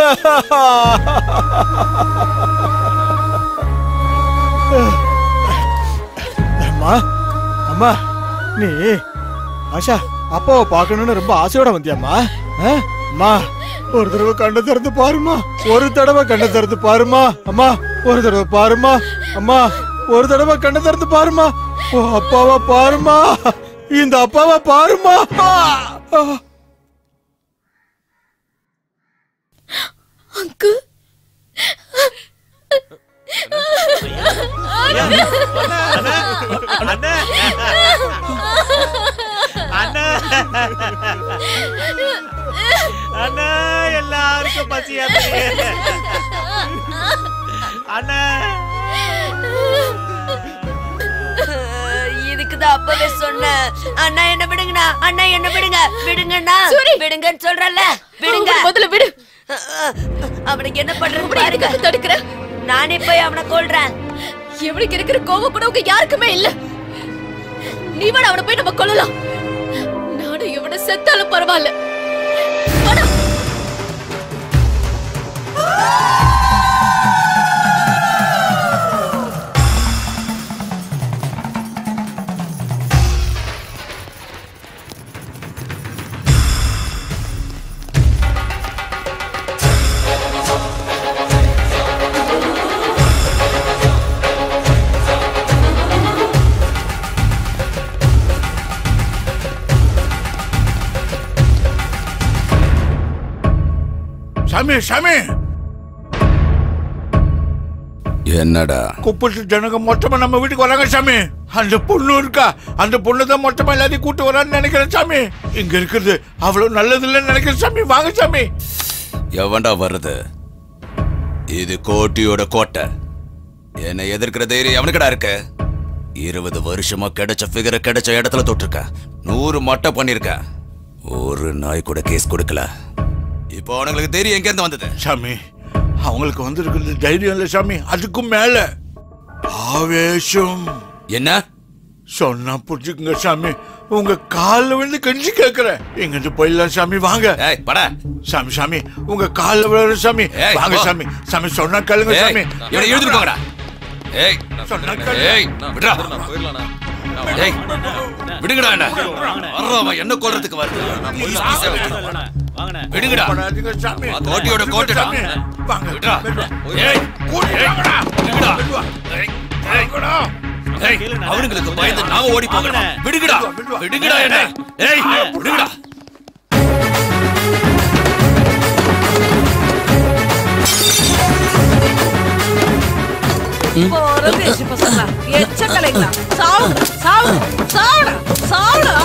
அம்மா அம்மா நீ ஆஷா அப்பாவை பார்க்கணும்னு ரொம்ப ஆசையோட வந்தியாம்மா ஆ? அம்மா ஒரு தடவை கண்ணை திறந்து பாருமா ஒரு தடவை கண்ணை திறந்து பாருமா அம்மா ஒரு தடவை பாருமா அம்மா ஒரு தடவை கண்ணை திறந்து பாருமா ஓ அப்பாவை பாருமா இந்த அப்பாவை பாருமா அங்கு அண்ணா எல்லாருக்கும் பசியா அண்ணா இதுக்கு தான் அப்பவே சொன்னேன் அண்ணா என்ன விடுங்கண்ணா அண்ணா என்ன விடுங்க விடுங்கண்ணா விடுங்கன்னு சொல்றல விடுங்க முதல்ல விடு அவனுக்கு என்ன பண்றது பாருங்க தடுக்கிற நானே போய் அவனை கொல்றேன் இவனுக்கு இருக்கிற கோவம் கூட உங்க யாருக்குமே இல்ல நீ வேணா அவனை போய் நம்ம கொல்லலாம் நானும் இவனை செத்தாலும் பரவாயில்ல வாடா. சாமி சாமி என்னடா குப்பத்து ஜனங்க மொத்தமா நம்ம வீட்டுக்கு வராங்க சாமி அந்த பொண்ணு இருக்கா அந்த பொண்ணு தான் மொத்தமா எல்லாத்தையும் கூட்டு வரான்னு நினைக்கிறேன் சாமி இங்க இருக்கிறது அவ்வளவு நல்லது இல்லைன்னு நினைக்கிறேன் சாமி வாங்க சாமி எவன்டா வர்றது இது கோட்டியோட கோட்டை என்னை எதிர்க்கிற தைரியம் எவனுக்கடா இருக்கு இருபது வருஷமா கிடைச்ச ஃபிகரை கிடைச்ச இடத்துல தொட்டிருக்க நூறு மட்டை பண்ணிருக்க ஒரு நாய் கூட கேஸ் கொடுக்கல இப்போ அவனுங்களுக்கு தைரியம் எங்க இருந்து வந்தது சாமி அவங்களுக்கு வந்திருக்கிறது தைரியம் இல்ல சாமி அதுக்கும் மேல ஆவேசம் என்ன சொன்னா புரிஞ்சுக்குங்க சாமி உங்க கால்ல விழுந்து கெஞ்சி கேக்குறேன் எங்க இருந்து போயிடலாம் சாமி வாங்க சாமி சாமி உங்க கால்ல விழுற சாமி ஏய், வாங்க போ. சாமி சாமி சொன்னா கேளுங்க ஏய், சாமி இவனை இழுத்துட்டு போங்கடா. ஏய் சொன்னா ஏய் விட்றா ஏய் விடுங்கடா என்ன வர்றோம் அவன் என்ன கொல்றதுக்கு வருது Please, please, விட்டுரு. விடுங்கடா பண்ணாதீங்க சாமி கோட்டையோட கோட்டைடா சாமி, வாங்க விட்றா ஏய் ஏய், விடுங்கடா ஏய், ஏய். ஏய், அவனுங்களுக்கு பயந்து நாம ஓடி போகணும் விடுங்கடா விடுங்கடா என்ன ஏய் விடுங்கடா போறது பசங்களா எச்சக்கலைங்களா சாவுடா சாவுடா சாவுடா சாவுடா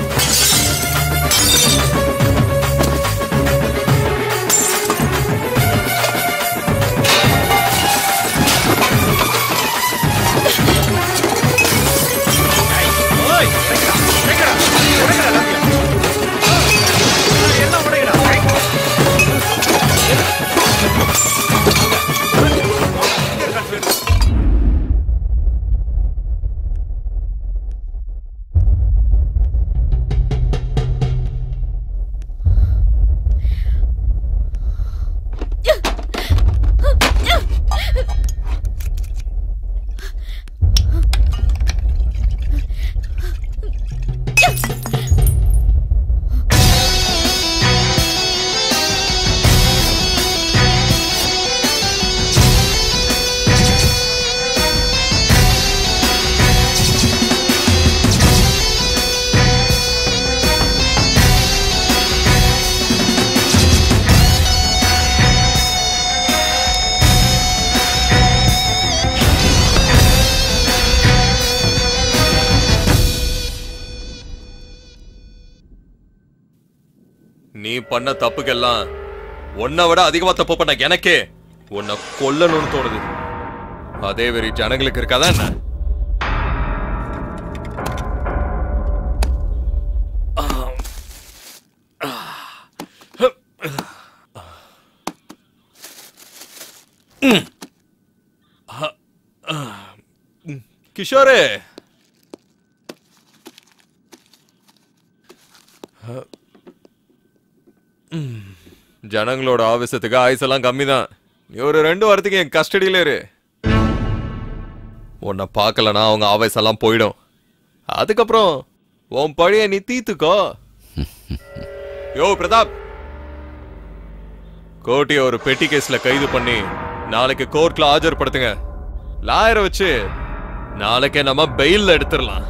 நீ பண்ண தப்புக்கெல்லாம் உன்னை விட அதிகமா தப்பு பண்ண எனக்கே உன்னை கொல்லணும்னு தோணுது அதே வெறி ஜனங்களுக்கு இருக்காதா என்ன கிஷோரே ஜனங்களோட ஆவேசத்துக்கு ஆயுசெல்லாம் கம்மி தான் நீ ஒரு ரெண்டு வாரத்துக்கு என் கஸ்டடியில இரு உன்னை பார்க்கலனா அவங்க ஆவேசெல்லாம் போயிடும் அதுக்கப்புறம் உன் பழைய நீ தீத்துக்கோ யோ பிரதாப் கோட்டிய ஒரு பெட்டி கேஸ்ல கைது பண்ணி நாளைக்கு கோர்ட்ல ஆஜர்படுத்துங்க லாயரை வச்சு நாளைக்கே நம்ம பெயில்ல எடுத்துடலாம்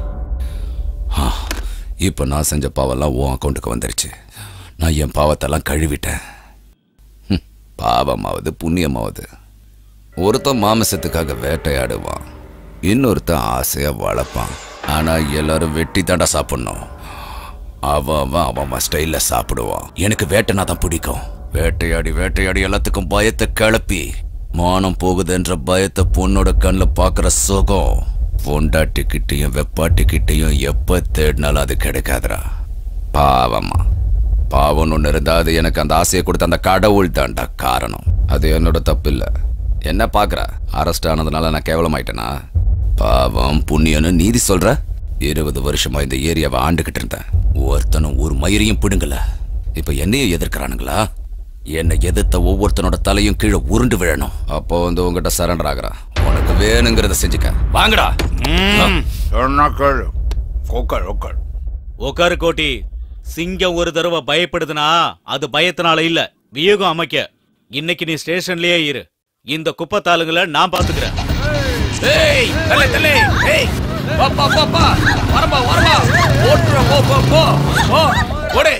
இப்போ நான் செஞ்ச பாவெல்லாம் உன் அக்கௌண்ட்டுக்கு வந்துருச்சு நான் என் பாவத்தெல்லாம் கழுவிட்டேன் ஹம், பாவமாவது புண்ணியமாவது ஒருத்தன் மாமிசத்துக்காக வேட்டையாடுவான் இன்னொருத்தன் ஆசையா வளர்ப்பான் ஆனா எல்லாரும் வெட்டி தாண்டா சாப்பிடணும் அவன் அவன் அவன் அவன் ஸ்டைல்ல சாப்பிடுவான் எனக்கு வேட்டைனா தான் பிடிக்கும் வேட்டையாடி வேட்டையாடி எல்லாத்துக்கும் பயத்தை கிளப்பி மானம் போகுதுன்ற பயத்தை பொண்ணோட கண்ணில் பார்க்குற சுகம் பொண்டாட்டிக்கிட்டையும் வெப்பாட்டிக்கிட்டையும் எப்போ தேடினாலும் அது கிடைக்காதுடா பாவமா பாவம்னு ஒன்று இருந்தா அது எனக்கு அந்த ஆசையை கொடுத்த அந்த கடவுள் தான்டா காரணம் அது என்னோட தப்பு இல்லை என்ன பார்க்குற அரெஸ்ட் ஆனதுனால நான் கேவலமாயிட்டேனா பாவம் புண்ணியன்னு நீதி சொல்ற இருபது வருஷமா இந்த ஏரியாவை ஆண்டுகிட்டு இருந்தேன் ஒருத்தனும் ஒரு மயிரையும் பிடுங்கல இப்ப என்னையும் எதிர்க்கிறானுங்களா என்னை எதிர்த்த ஒவ்வொருத்தனோட தலையும் கீழே உருண்டு விழணும் அப்போ வந்து உங்ககிட்ட சரண்டர் ஆகுறான் உனக்கு வேணுங்கிறத செஞ்சுக்க வாங்கடா சொன்னா கேளு உட்கார் உட்கார் உக்காரு கோட்டி சிங்கம் ஒரு தடவை பயப்படுதுன்னா அது பயத்தினால இல்ல வியூகம் அமைக்க இன்னைக்கு நீ ஸ்டேஷன்லயே இரு இந்த குப்பத்தாளுங்களை நான் பாத்துக்கிறேன் ஏய் தலை தலை ஏய் பா பா பா பா வரமா வரமா ஓட்டுற போ போ போ போ ஓடே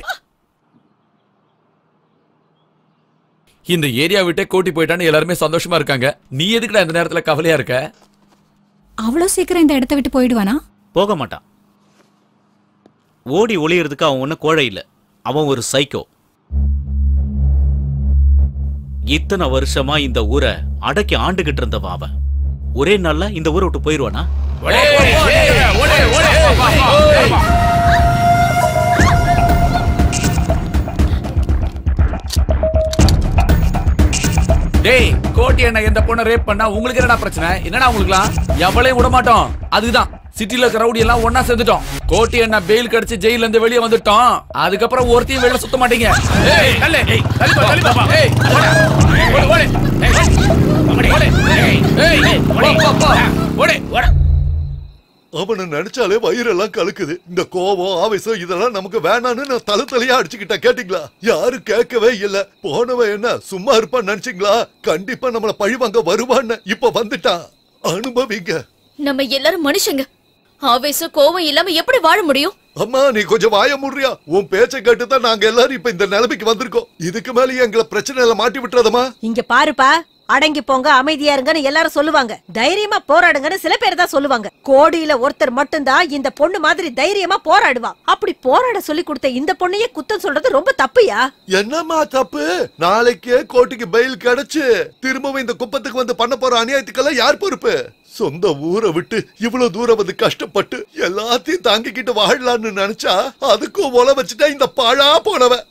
இந்த ஏரியா விட்டே கோட்டி போயிட்டான்னு எல்லாருமே சந்தோஷமா இருக்காங்க நீ எதுக்குடா இந்த நேரத்துல கவலையா இருக்க அவ்வளோ சீக்கிரம் இந்த இடத்த விட்டு போயிடுவானா போக மாட்டான் ஓடி ஒளியறதுக்கு அவன் ஒன்னும் கோழை இல்ல அவன் ஒரு சைக்கோ இத்தனை வருஷமா இந்த ஊரை அடக்கி ஆண்டுகிட்டு இருந்தவன் அவன் ஒரே நாள்ல இந்த ஊரை விட்டு போயிருவானா டேய் கோட்டி என்ன எந்த பொண்ணை ரேப் பண்ணா உங்களுக்கு என்னடா பிரச்சனை என்னடா உங்களுக்குலாம் எவளையும் விட மாட்டோம் அதுதான் சிட்டில இருக்கிற ரவுடி எல்லாம் ஒண்ணா சேர்ந்துட்டோம் கோட்டி என்ன பெயில் கடிச்சு ஜெயில இருந்து வெளியே வந்துட்டோம் அதுக்கப்புறம் ஒருத்தையும் வெளில சுத்த மாட்டீங்க ஏய் தள்ளு ஏய் தள்ளு பா, தள்ளு பா. ஏய் ஓடு. ஓடு, ஓடு. ஏய், ஓடு. ஏய், ஏய், போ, போ, போ. ஓடு, ஓடு. அவனை நினைச்சாலே வயிறெல்லாம் கலக்குது இந்த கோபம் ஆவேசம் இதெல்லாம் நமக்கு வேணான்னு நான் தலை தலையா அடிச்சுக்கிட்டேன் கேட்டீங்களா யாரும் கேட்கவே இல்ல போனவன் என்ன சும்மா இருப்பான்னு நினைச்சீங்களா கண்டிப்பா நம்மள பழிவாங்க வருவான்னு இப்ப வந்துட்டான் அனுபவிங்க நம்ம எல்லாரும் மனுஷங்க ஆவேசம் கோவம் இல்லாம எப்படி வாழ முடியும் அம்மா நீ கொஞ்சம் வாய முடுறியா உன் பேச்சை கேட்டு தான் நாங்க எல்லாரும் இப்ப இந்த நிலைமைக்கு வந்திருக்கோம் இதுக்கு மேல எங்களை பிரச்சனையில மாட்டி விட்டுறதமா இங்க பாருப்பா அடங்கி போங்க அமைதியா இருங்கன்னு எல்லாரும் சொல்லுவாங்க தைரியமா போராடுங்கன்னு சில பேர் தான் சொல்லுவாங்க கோடியில ஒருத்தர் மட்டும்தான் இந்த பொண்ணு மாதிரி தைரியமா போராடுவா அப்படி போராட சொல்லி கொடுத்த இந்த பொண்ணையே குத்தம் சொல்றது ரொம்ப தப்புயா என்னம்மா தப்பு நாளைக்கே கோர்ட்டுக்கு பெயில் கிடைச்சு திரும்பவும் இந்த குப்பத்துக்கு வந்து பண்ண போற அநியாயத்துக்கெல்லாம் யார் பொறுப்பு சொந்த ஊரை விட்டு இவ்வளவு தூரம் வந்து கஷ்டப்பட்டு எல்லாத்தையும் தாங்கிக்கிட்டு வாழலாம்னு நினைச்சா அதுக்கும் உல வச்சுட்டா இந்த பாழா போனவன்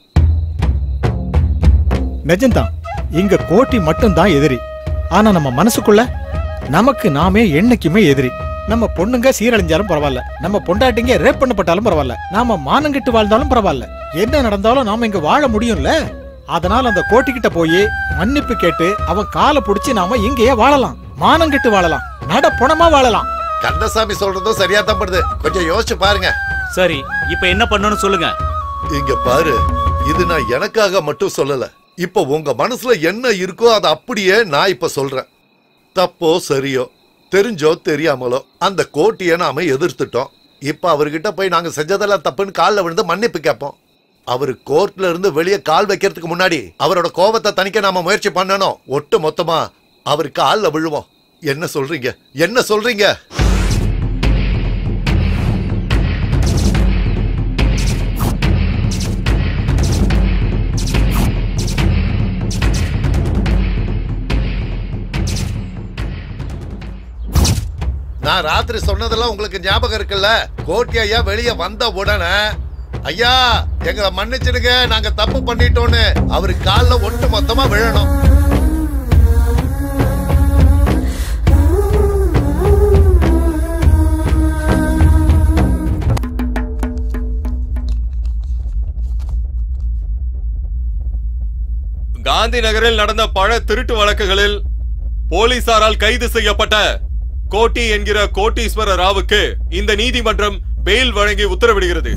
நிஜம்தான் இங்க கோட்டி மட்டும்தான் எதிரி ஆனா நம்ம மனசுக்குள்ள நமக்கு நாமே என்னைக்குமே எதிரி நம்ம பொண்ணுங்க சீரழிஞ்சாலும் பரவாயில்ல நம்ம பொண்டாட்டிங்க ரேப் பண்ணப்பட்டாலும் பரவாயில்ல நாம மானங்கிட்டு வாழ்ந்தாலும் பரவாயில்ல என்ன நடந்தாலும் நாம இங்க வாழ முடியும்ல அதனால அந்த கோட்டிக்கிட்ட போய் மன்னிப்பு கேட்டு அவன் காலை புடிச்சு நாம இங்கேயே வாழலாம் மானங்கிட்டு வாழலாம் நட பொணமா வாழலாம் கந்தசாமி சொல்றதும் சரியா தான் படுது கொஞ்சம் யோசிச்சு பாருங்க சரி இப்ப என்ன பண்ணணும்னு சொல்லுங்க இங்க பாரு இது நான் எனக்காக மட்டும் சொல்லல இப்ப உங்க மனசுல என்ன இருக்கோ அதை அப்படியே நான் இப்ப சொல்றேன் தப்போ சரியோ தெரிஞ்சோ தெரியாமலோ அந்த கோட்டியை நாம எதிர்த்துட்டோம் இப்ப அவர்கிட்ட போய் நாங்க செஞ்சதெல்லாம் தப்புன்னு காலில் விழுந்து மன்னிப்பு கேட்போம் அவர் கோர்ட்ல இருந்து வெளியே கால் வைக்கிறதுக்கு முன்னாடி அவரோட கோபத்தை தணிக்க நாம முயற்சி பண்ணணும் ஒட்டு மொத்தமா அவர் காலில் விழுவோம் என்ன சொல்றீங்க என்ன சொல்றீங்க நான் ராத்திரி சொன்னதெல்லாம் உங்களுக்கு ஞாபகம் இருக்குல்ல கோட்டி ஐயா வெளியே வந்த உடனே ஐயா எங்களை மன்னிச்சிடுங்க நாங்க தப்பு பண்ணிட்டோன்னு அவரு கால்ல ஒட்டு மொத்தமா விழணும் காந்தி நகரில் நடந்த பல திருட்டு வழக்குகளில் போலீசாரால் கைது செய்யப்பட்ட கோட்டி என்கிற கோட்டீஸ்வர ராவுக்கு இந்த நீதிமன்றம் பெயில் வழங்கி உத்தரவிடுகிறது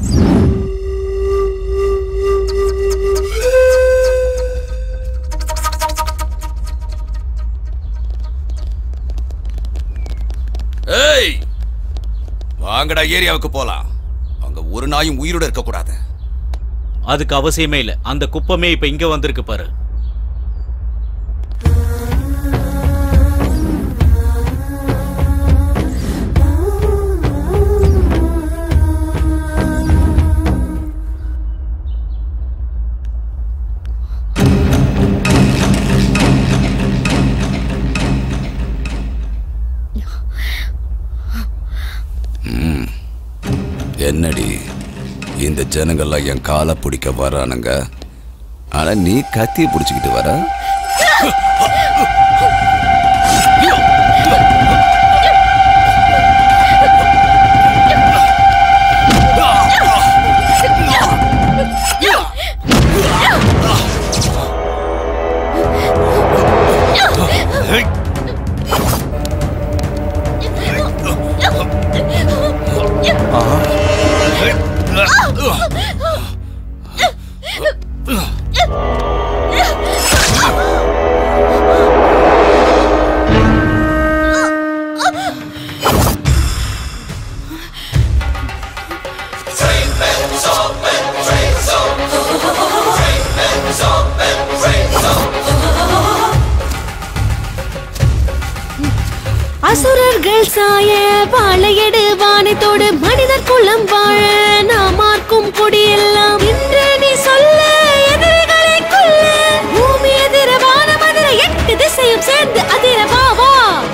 ஏய் வாங்கடா ஏரியாவுக்கு போலாம் அங்க ஒரு நாயும் உயிரோட இருக்க கூடாது அதுக்கு அவசியமே இல்ல அந்த குப்பமே இப்ப இங்க வந்திருக்கு பாரு ம். என்னடி இந்த ஜனங்கள்லாம் என் காலை பிடிக்க வரானுங்க ஆனா நீ கத்தியை பிடிச்சிக்கிட்டு வர அசுரர்கள் சாய வாழையடு வானத்தோடு மனிதர் குலம் வாழ நாமார்க்கும் கொடியெல்லாம் இன்று நீ சொல்ல எதிரிகளை கொல்ல பூமி எதிர வானம் அதிர எட்டு திசையும் சேர்ந்து அதிர வா வா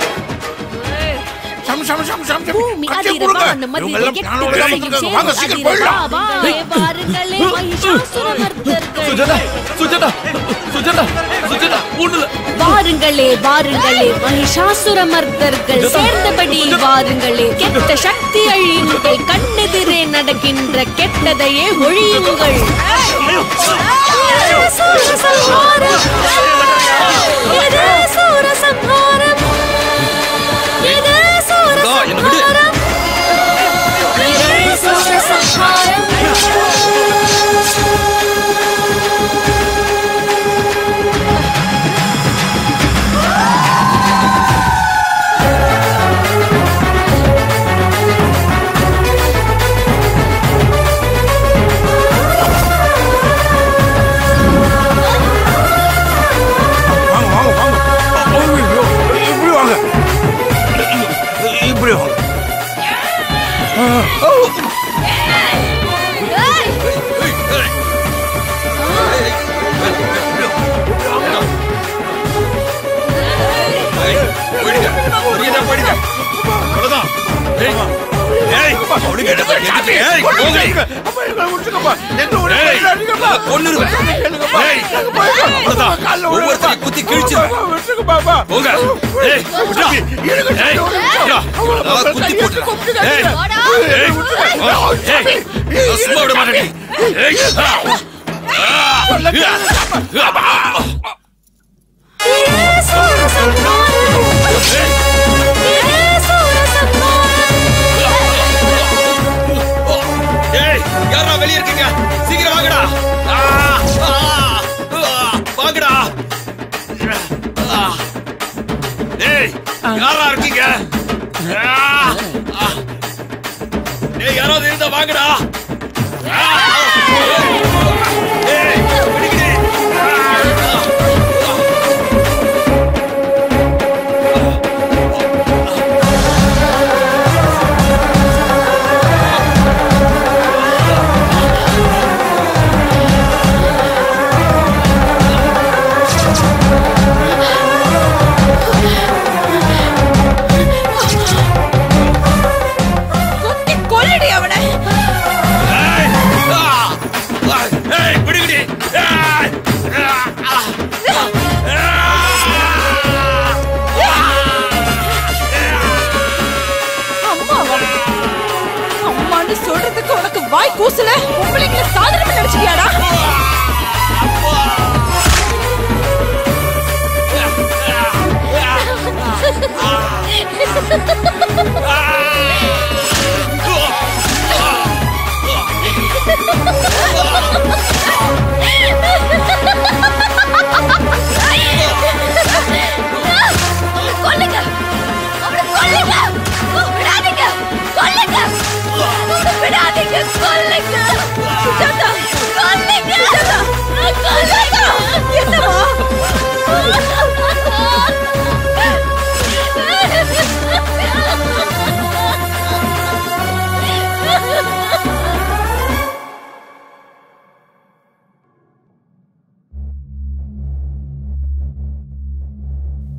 சம் சம் சம் சம் சம் பூமி கத்தியை அதிர கொடுங்க. வானம் அதிர இவங்க எல்லாம் எட்டு பிளானோட திசையும் வந்திருக்காங்க. வாங்க சேர்ந்து சீக்கிரம் அதிர வா போயிடலாம். வா வாருங்களே மகிஷாசுரமர்த்தர்கள் சுஜாதா சுஜாதா சுஜாதா சுஜாதா ஒண்ணுல வாருங்களே வாருங்களே மகிஷாசுரமர்த்தர்கள் சேர்ந்தபடி வாருங்களே கெட்ட சக்தி அழியுங்கள் கண்ணெதிரே நடக்கின்ற கெட்டதையே ஒழியுங்கள் சூரசம்ஹாரம். இது சூரசம்ஹாரம். இது சூரசம்ஹாரம். இது சூரசம்ஹாரம். வாங்க வாங்க வாங்க ஐயோ, இப்படி வாங்க இப்படி வாங்க ஆ, ஓ. குத்தி கிழிச்சு போங்க ஏய் விட்றா. ஏய், விட்றா. அவ்வளவுதான் குத்தி போட்டுறேன். ஏய், ஏய், ஏய், நான் சும்மா விட மாட்டேன் ஏய், ஆ. ஏய் யாரா வெளிய இருக்கீங்க சீக்கிரம் வாங்கடா ஆ, ஆ, ஆ, வாங்கடா ஆ. ஏய் யாரா இருக்கீங்க ஆ, ஆ. ஏய் யாராவது இருந்தா வாங்கடா ஆ, ஏய் பிடிக்கிறே குத்தி கொல்லுடி அவனை ஏய் பிடிக்கிறே ஏய் ஆ, ஆ. அம்மாவா அம்மான்னு சொல்றதுக்கு உனக்கு வாய் கூசல உங்களைங்க சாதனை நினைச்சிட்டியாடா கொல்லுங்க அவனை கொல்லுங்க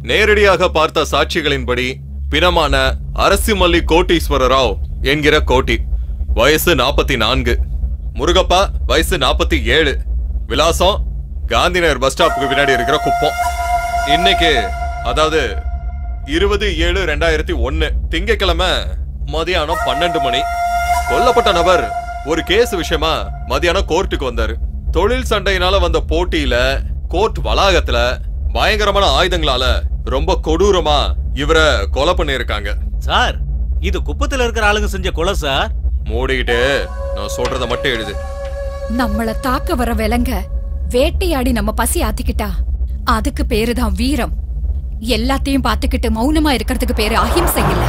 நேரடியாக பார்த்த சாட்சிகளின்படி பிணமான அரசிமல்லி கோட்டீஸ்வர ராவ் என்கிற கோட்டி வயசு நாற்பத்தி நான்கு முருகப்பா வயசு நாற்பத்தி ஏழு விலாசம் காந்திநகர் பஸ் ஸ்டாப்புக்கு பின்னாடி இருக்கிற குப்பம் இன்னைக்கு அதாவது இருபது ஏழு ரெண்டாயிரத்தி ஒன்னு திங்கக்கிழமை மதியானம் பன்னெண்டு மணி கொல்லப்பட்ட நபர் ஒரு கேஸ் விஷயமா மதியானம் கோர்ட்டுக்கு வந்தாரு தொழில் சண்டையினால வந்த போட்டியில கோர்ட் வளாகத்துல பயங்கரமான ஆயுதங்களால ரொம்ப கொடூரமா இவரை கொலை பண்ணியிருக்காங்க சார் இது குப்பத்துல இருக்கிற ஆளுங்க செஞ்ச கொலை சார் மூடிக்கிட்டு நான் சொல்றத மட்டும் எழுது நம்மள தாக்க வர விலங்க வேட்டையாடி நம்ம பசி ஆத்திக்கிட்டா அதுக்கு பேருதான் வீரம் எல்லாத்தையும் பார்த்துக்கிட்டு மௌனமா இருக்கிறதுக்கு பேரு அஹிம்சை இல்ல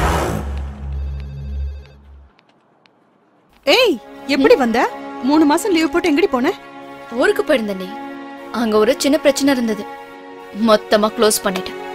ஏய் எப்படி வந்த மூணு மாசம் லீவ் போட்டு எங்கடி போன ஊருக்கு போயிருந்தேனே அங்க ஒரு சின்ன பிரச்சனை இருந்தது மொத்தமா க்ளோஸ் பண்ணிட்டேன்